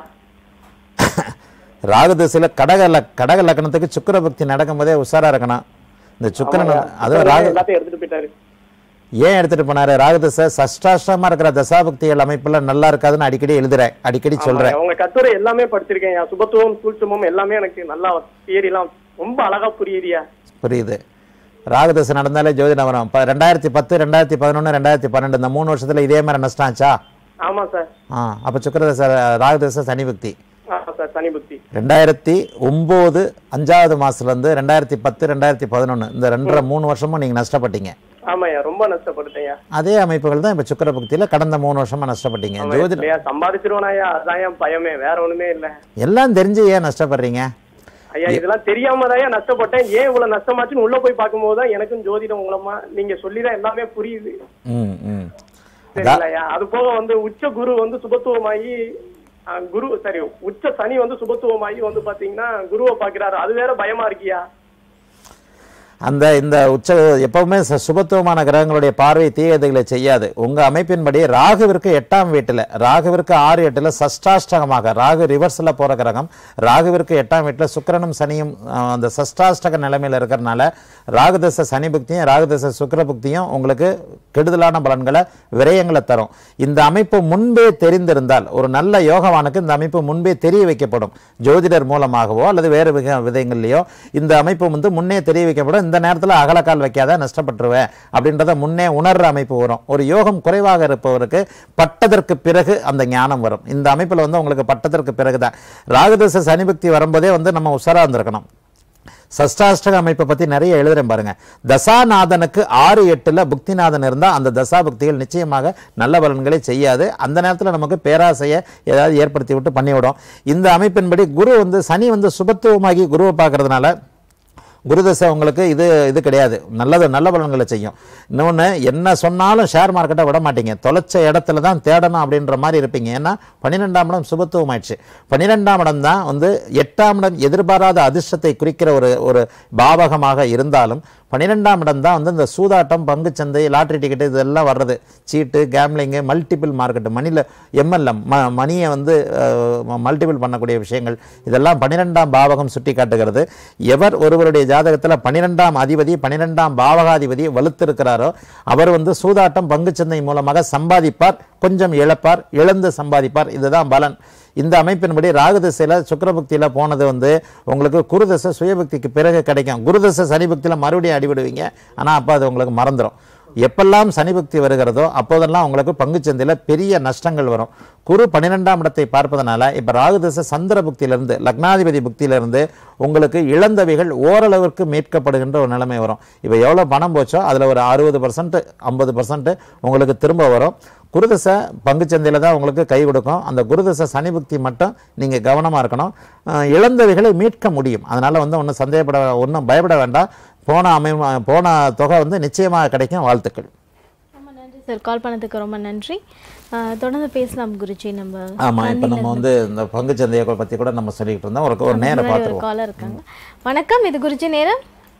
ராகு திசையில் கடக லக் கடக லக்னத்துக்கு சுக்கிர பக்தி நடக்கும்போதே உஷாரா இருக்கணும் இந்த சுக்கிரன் அதுவும் ராகு எல்லாத்தையும் எடுத்துட்டு போயிட்டாரு ஏன் எடுத்துட்டு போனாரு ராகுதசை சஷ்டாஷ்டமா இருக்கிற தசாபக்திகள் அமைப்புல நல்லா இருக்காதுன்னு அடிக்கடி எழுதுறேன் அடிக்கடி சொல்றேன் உங்க கட்டுரை எல்லாமே படிச்சிருக்கேன் என் சுபத்துவம் சூழ்ச்சமும் எல்லாமே எனக்கு நல்லா தியரி எல்லாம் ரொம்ப அழகா புரியுதியா புரியுது ராகுதசை நடந்தாலே ஜோதிடம் வரும் இப்போ ரெண்டாயிரத்தி பத்து ரெண்டாயிரத்தி பதினொன்று ரெண்டாயிரத்தி பன்னெண்டு இந்த மூணு வருஷத்துல இதே மாதிரி நஷ்டம் ஆச்சா ஆமா சார் ஆ அப்போ சுக்கிரதசை ராகுதசை சனி பக்தி ஆ, சார் சனி புத்தி ரெண்டாயிரத்தி ஒம்பது அஞ்சாவது மாதத்துலேருந்து ரெண்டாயிரத்தி பத்து ரெண்டாயிரத்தி பதினொன்று இந்த ரெண்டரை மூணு வருஷமும் நீங்கள் நஷ்டப்பட்டீங்க ஆமாய்யா ரொம்ப நஷ்டப்பட்டுட்டேன்யா அதே அமைப்புகள் தான் இப்போ சுக்கர பக்தியில் கடந்த மூணு வருஷமாக நஷ்டப்பட்டீங்க ஜோதிட ஐயா சம்பாதிச்சிருவானாயா அதான் என் பயமே வேற ஒண்ணுமே இல்ல எல்லாம் தெரிஞ்சு ஏன் நஷ்டப்படுறீங்க ஐயா இதெல்லாம் தெரியாம தான் நஷ்டப்பட்டேன் ஏன் இவ்வளவு நஷ்டமாச்சுன்னு உள்ள போய் பார்க்கும்போது தான் எனக்கும் ஜோதிடம் மூலமா நீங்க சொல்லிதான் எல்லாமே புரியுது ம் ம் சரிங்களா அது போக வந்து உச்ச குரு வந்து சுபத்துவமாகி அஹ், குரு சரி உச்ச சனி வந்து சுபத்துவமாகி வந்து பாத்தீங்கன்னா குருவை பாக்குறாரு அது வேற பயமா இருக்கியா அந்த இந்த உச்ச எப்பவுமே ச- சுபத்துவமான கிரகங்களுடைய பார்வை தீயதைகளை செய்யாது உங்க அமைப்பின்படி ராகுவிற்கு எட்டாம் வீட்டில் ராகுவிற்கு ஆறு எட்டுல சஷ்டாஷ்டகமாக ராகு ரிவர்ஸ்ல போற கிரகம் ராகுவிற்கு எட்டாம் வீட்டில் சுக்கிரனும் சனியும் அஹ், அந்த சஷ்டாஷ்டக நிலைமையில இருக்கிறனால ராகுதச சனி புக்தியும் ராகுதச சுக்கிர புக்தியும் உங்களுக்கு கெடுதலான பலன்களை விரயங்களை தரும் இந்த அமைப்பு முன்பே தெரிந்திருந்தால் ஒரு நல்ல யோகவானுக்கு இந்த அமைப்பு முன்பே தெரிய வைக்கப்படும் ஜோதிடர் மூலமாகவோ அல்லது வேறு விக விதங்கள்லையோ இந்த அமைப்பு வந்து முன்னே தெரிய வைக்கப்படும் இந்த நேரத்தில் அகலக்கால் வைக்காத நஷ்டப்பட்டுருவேன் அப்படின்றத முன்னே உணர்ற அமைப்பு வரும் ஒரு யோகம் குறைவாக இருப்பவருக்கு பட்டதற்கு பிறகு அந்த ஞானம் வரும் இந்த அமைப்பில் வந்து உங்களுக்கு பட்டதற்கு பிறகு தான் ராகுதச சனிபக்தி வரும்போதே வந்து நம்ம உஷாரா இருந்திருக்கணும் சஷ்டாஷ்டக அமைப்பை பத்தி நிறைய எழுதுறேன் பாருங்க தசாநாதனுக்கு ஆறு எட்டுல புக்திநாதன் இருந்தா அந்த தசா புக்திகள் நிச்சயமாக நல்ல பலன்களை செய்யாது அந்த நேரத்துல நமக்கு பேராசையை ஏதாவது ஏற்படுத்தி விட்டு பண்ணிவிடும் இந்த அமைப்பின்படி குரு வந்து சனி வந்து சுபத்துவமாகி குருவை பார்க்கறதுனால குருதசை உங்களுக்கு இது இது கிடையாது நல்லது நல்ல பலன்களை செய்யும் இன்னொன்று என்ன சொன்னாலும் ஷேர் மார்க்கெட்டை விட மாட்டீங்க தொலைச்ச இடத்துல தான் தேடணும் அப்படின்ற மாதிரி இருப்பீங்க ஏன்னா பன்னிரெண்டாம் இடம் சுபத்துவம் ஆயிடுச்சு பன்னிரெண்டாம் இடம் தான் வந்து எட்டாம் இடம் எதிர்பாராத அதிர்ஷ்டத்தை குறிக்கிற ஒரு ஒரு பாவகமாக இருந்தாலும் பன்னிரெண்டாம் இடம் தான் வந்து இந்த சூதாட்டம் பங்குச்சந்தை லாட்ரி டிக்கெட்டு இதெல்லாம் வர்றது சீட்டு கேம்லிங்கு மல்டிபிள் மார்க்கெட்டு மணியில் எம்எல்எம் ம மணியை வந்து மல்டிபிள் பண்ணக்கூடிய விஷயங்கள் இதெல்லாம் பன்னிரெண்டாம் பாவகம் சுட்டி காட்டுகிறது எவர் ஒருவருடைய ஜாதகத்தில் பன்னிரெண்டாம் அதிபதி பன்னிரெண்டாம் பாவகாதிபதி வலுத்திருக்கிறாரோ அவர் வந்து சூதாட்டம் பங்குச்சந்தை மூலமாக சம்பாதிப்பார் கொஞ்சம் இழப்பார் இழந்து சம்பாதிப்பார் இதுதான் பலன் இந்த அமைப்பின்படி ராகுதசையில் சுக்கரபக்தியில் போனது வந்து உங்களுக்கு குருதசை சுயபக்திக்கு பிறகு கிடைக்கும் குருதசை சனிபக்தியில் மறுபடியும் அடிபடுவீங்க ஆனால் அப்போ அது உங்களுக்கு மறந்துடும் எப்பெல்லாம் சனிபக்தி வருகிறதோ அப்போதெல்லாம் உங்களுக்கு பங்குச்சந்தையில் பெரிய நஷ்டங்கள் வரும் குரு பன்னிரெண்டாம் இடத்தை பார்ப்பதனால இப்போ ராகுதசை சந்திர புக்தியிலிருந்து லக்னாதிபதி புக்தியிலிருந்து உங்களுக்கு இழந்தவைகள் ஓரளவிற்கு மீட்கப்படுகின்ற ஒரு நிலைமை வரும் இப்போ எவ்வளோ பணம் போச்சோ அதில் ஒரு அறுபது பர்சன்ட் ஐம்பது பர்சன்ட் உங்களுக்கு திரும்ப வரும் குருதசை பங்குச்சந்தையில் தான் உங்களுக்கு கை கொடுக்கும் அந்த குருதசை சனி புக்தி மட்டும் நீங்கள் கவனமாக இருக்கணும் அஹ் இழந்தவைகளை மீட்க முடியும் அதனால் வந்து ஒன்றும் சந்தேகப்பட ஒன்றும் பயப்பட வேண்டாம் போன அமை போன தொகை வந்து நிச்சயமாக கிடைக்கும் வாழ்த்துக்கள் ரொம்ப நன்றி சார் கால் பண்ணதுக்கு ரொம்ப நன்றி ஆஹ் தொடர்ந்து பேசலாம் குருஜி நம்ம ஆமாம் இப்போ நம்ம வந்து இந்த பங்குச்சந்தையை பற்றி கூட நம்ம சொல்லிக்கிட்டு இருந்தோம் ஒரு ஒரு நேரம் பார்த்துருவோம் காலர் இருக்காங்க வணக்கம் இது குருஜி நேரம்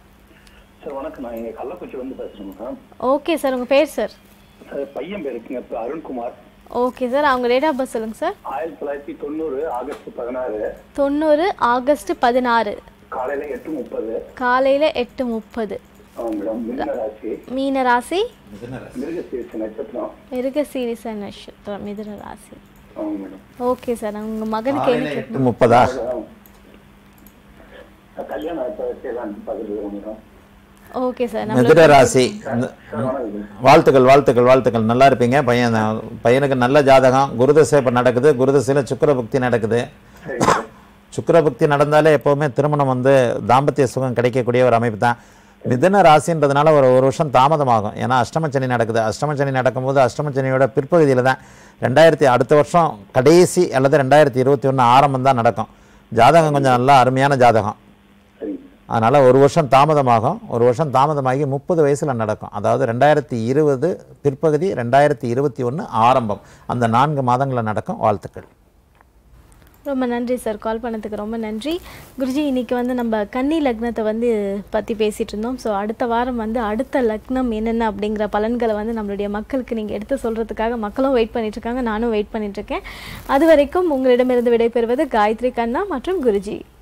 சார் வணக்கம் நான் இங்க கள்ளக்குறிச்சி வந்து பேசுறேன் மேடம் ஓகே சார் உங்க பேர் சார் சார் பையன் பேர் இருக்குங்க இப்ப அருண்குமார் ஓகே சார் அவங்க டேட் ஆஃப் பர்த் சொல்லுங்க சார் ஆயிரத்தி தொள்ளாயிரத்தி தொண்ணூறு ஆகஸ்ட் பதினாறு தொண்ணூறு ஆகஸ்ட் பதினாறு காலையில எட்டு முப்பது காலையில எட்டு முப்பது ஆமாம் மேடம் மிருக ராசி மீன ராசி மிருகசீரிச நட்சத்திரம் மிருக சீரிச நட்சத்திரம் மிதுன ராசி ஆமாம் மேடம் ஓகே சார் உங்க மகனுக்கு என்ன கேட்கணும் முப்பதா நான் கல்யாணம் இப்போ செய்யலான்னு பார்த்துட்டு மேடம் ஓகே சார் மிதுன ராசி இந்த- சார் வணக்கம் வாழ்த்துக்கள் வாழ்த்துக்கள் வாழ்த்துக்கள் நல்லா இருப்பீங்க பையன் பையனுக்கு நல்ல ஜாதகம் குருதசை இப்போ நடக்குது குருதசையில் சுக்கரபக்தி நடக்குது சரிங்க சார் சுக்கிரபக்தி நடந்தாலே எப்போவுமே திருமணம் வந்து தாம்பத்திய சுகம் கிடைக்கக்கூடிய ஒரு அமைப்பு தான் மிதுன ராசின்றதுனால ஒரு ஒரு வருஷம் தாமதமாகும் ஏன்னா அஷ்டமச்சனி நடக்குது அஷ்டமச்சனி நடக்கும்போது அஷ்டமச்சனியோட பிற்பகுதியில் தான் ரெண்டாயிரத்தி அடுத்த வருஷம் கடைசி அல்லது ரெண்டாயிரத்தி இருபத்தி ஒன்று ஆரம்பம் தான் நடக்கும் ஜாதகம் கொஞ்சம் நல்லா அருமையான ஜாதகம் சரிங்க அதனால் ஒரு வருஷம் தாமதமாகும் ஒரு வருஷம் தாமதமாகி முப்பது வயசில் நடக்கும் அதாவது ரெண்டாயிரத்தி இருபது பிற்பகுதி ரெண்டாயிரத்தி இருபத்தி ஒன்று ஆரம்பம் அந்த நான்கு மாதங்களில் நடக்கும் வாழ்த்துக்கள் ரொம்ப நன்றி சார் கால் பண்ணதுக்கு ரொம்ப நன்றி குருஜி இன்னைக்கு வந்து நம்ம கன்னி லக்னத்தை வந்து பற்றி பேசிகிட்டு இருந்தோம் ஸோ அடுத்த வாரம் வந்து அடுத்த லக்னம் என்னென்ன அப்படிங்கிற பலன்களை வந்து நம்மளுடைய மக்களுக்கு நீங்கள் எடுத்து சொல்கிறதுக்காக மக்களும் வெயிட் பண்ணிட்டு இருக்காங்க நானும் வெயிட் பண்ணிட்டு இருக்கேன் அது வரைக்கும் உங்களிடமிருந்து விடைபெறுவது காயத்ரி கண்ணா மற்றும் குருஜி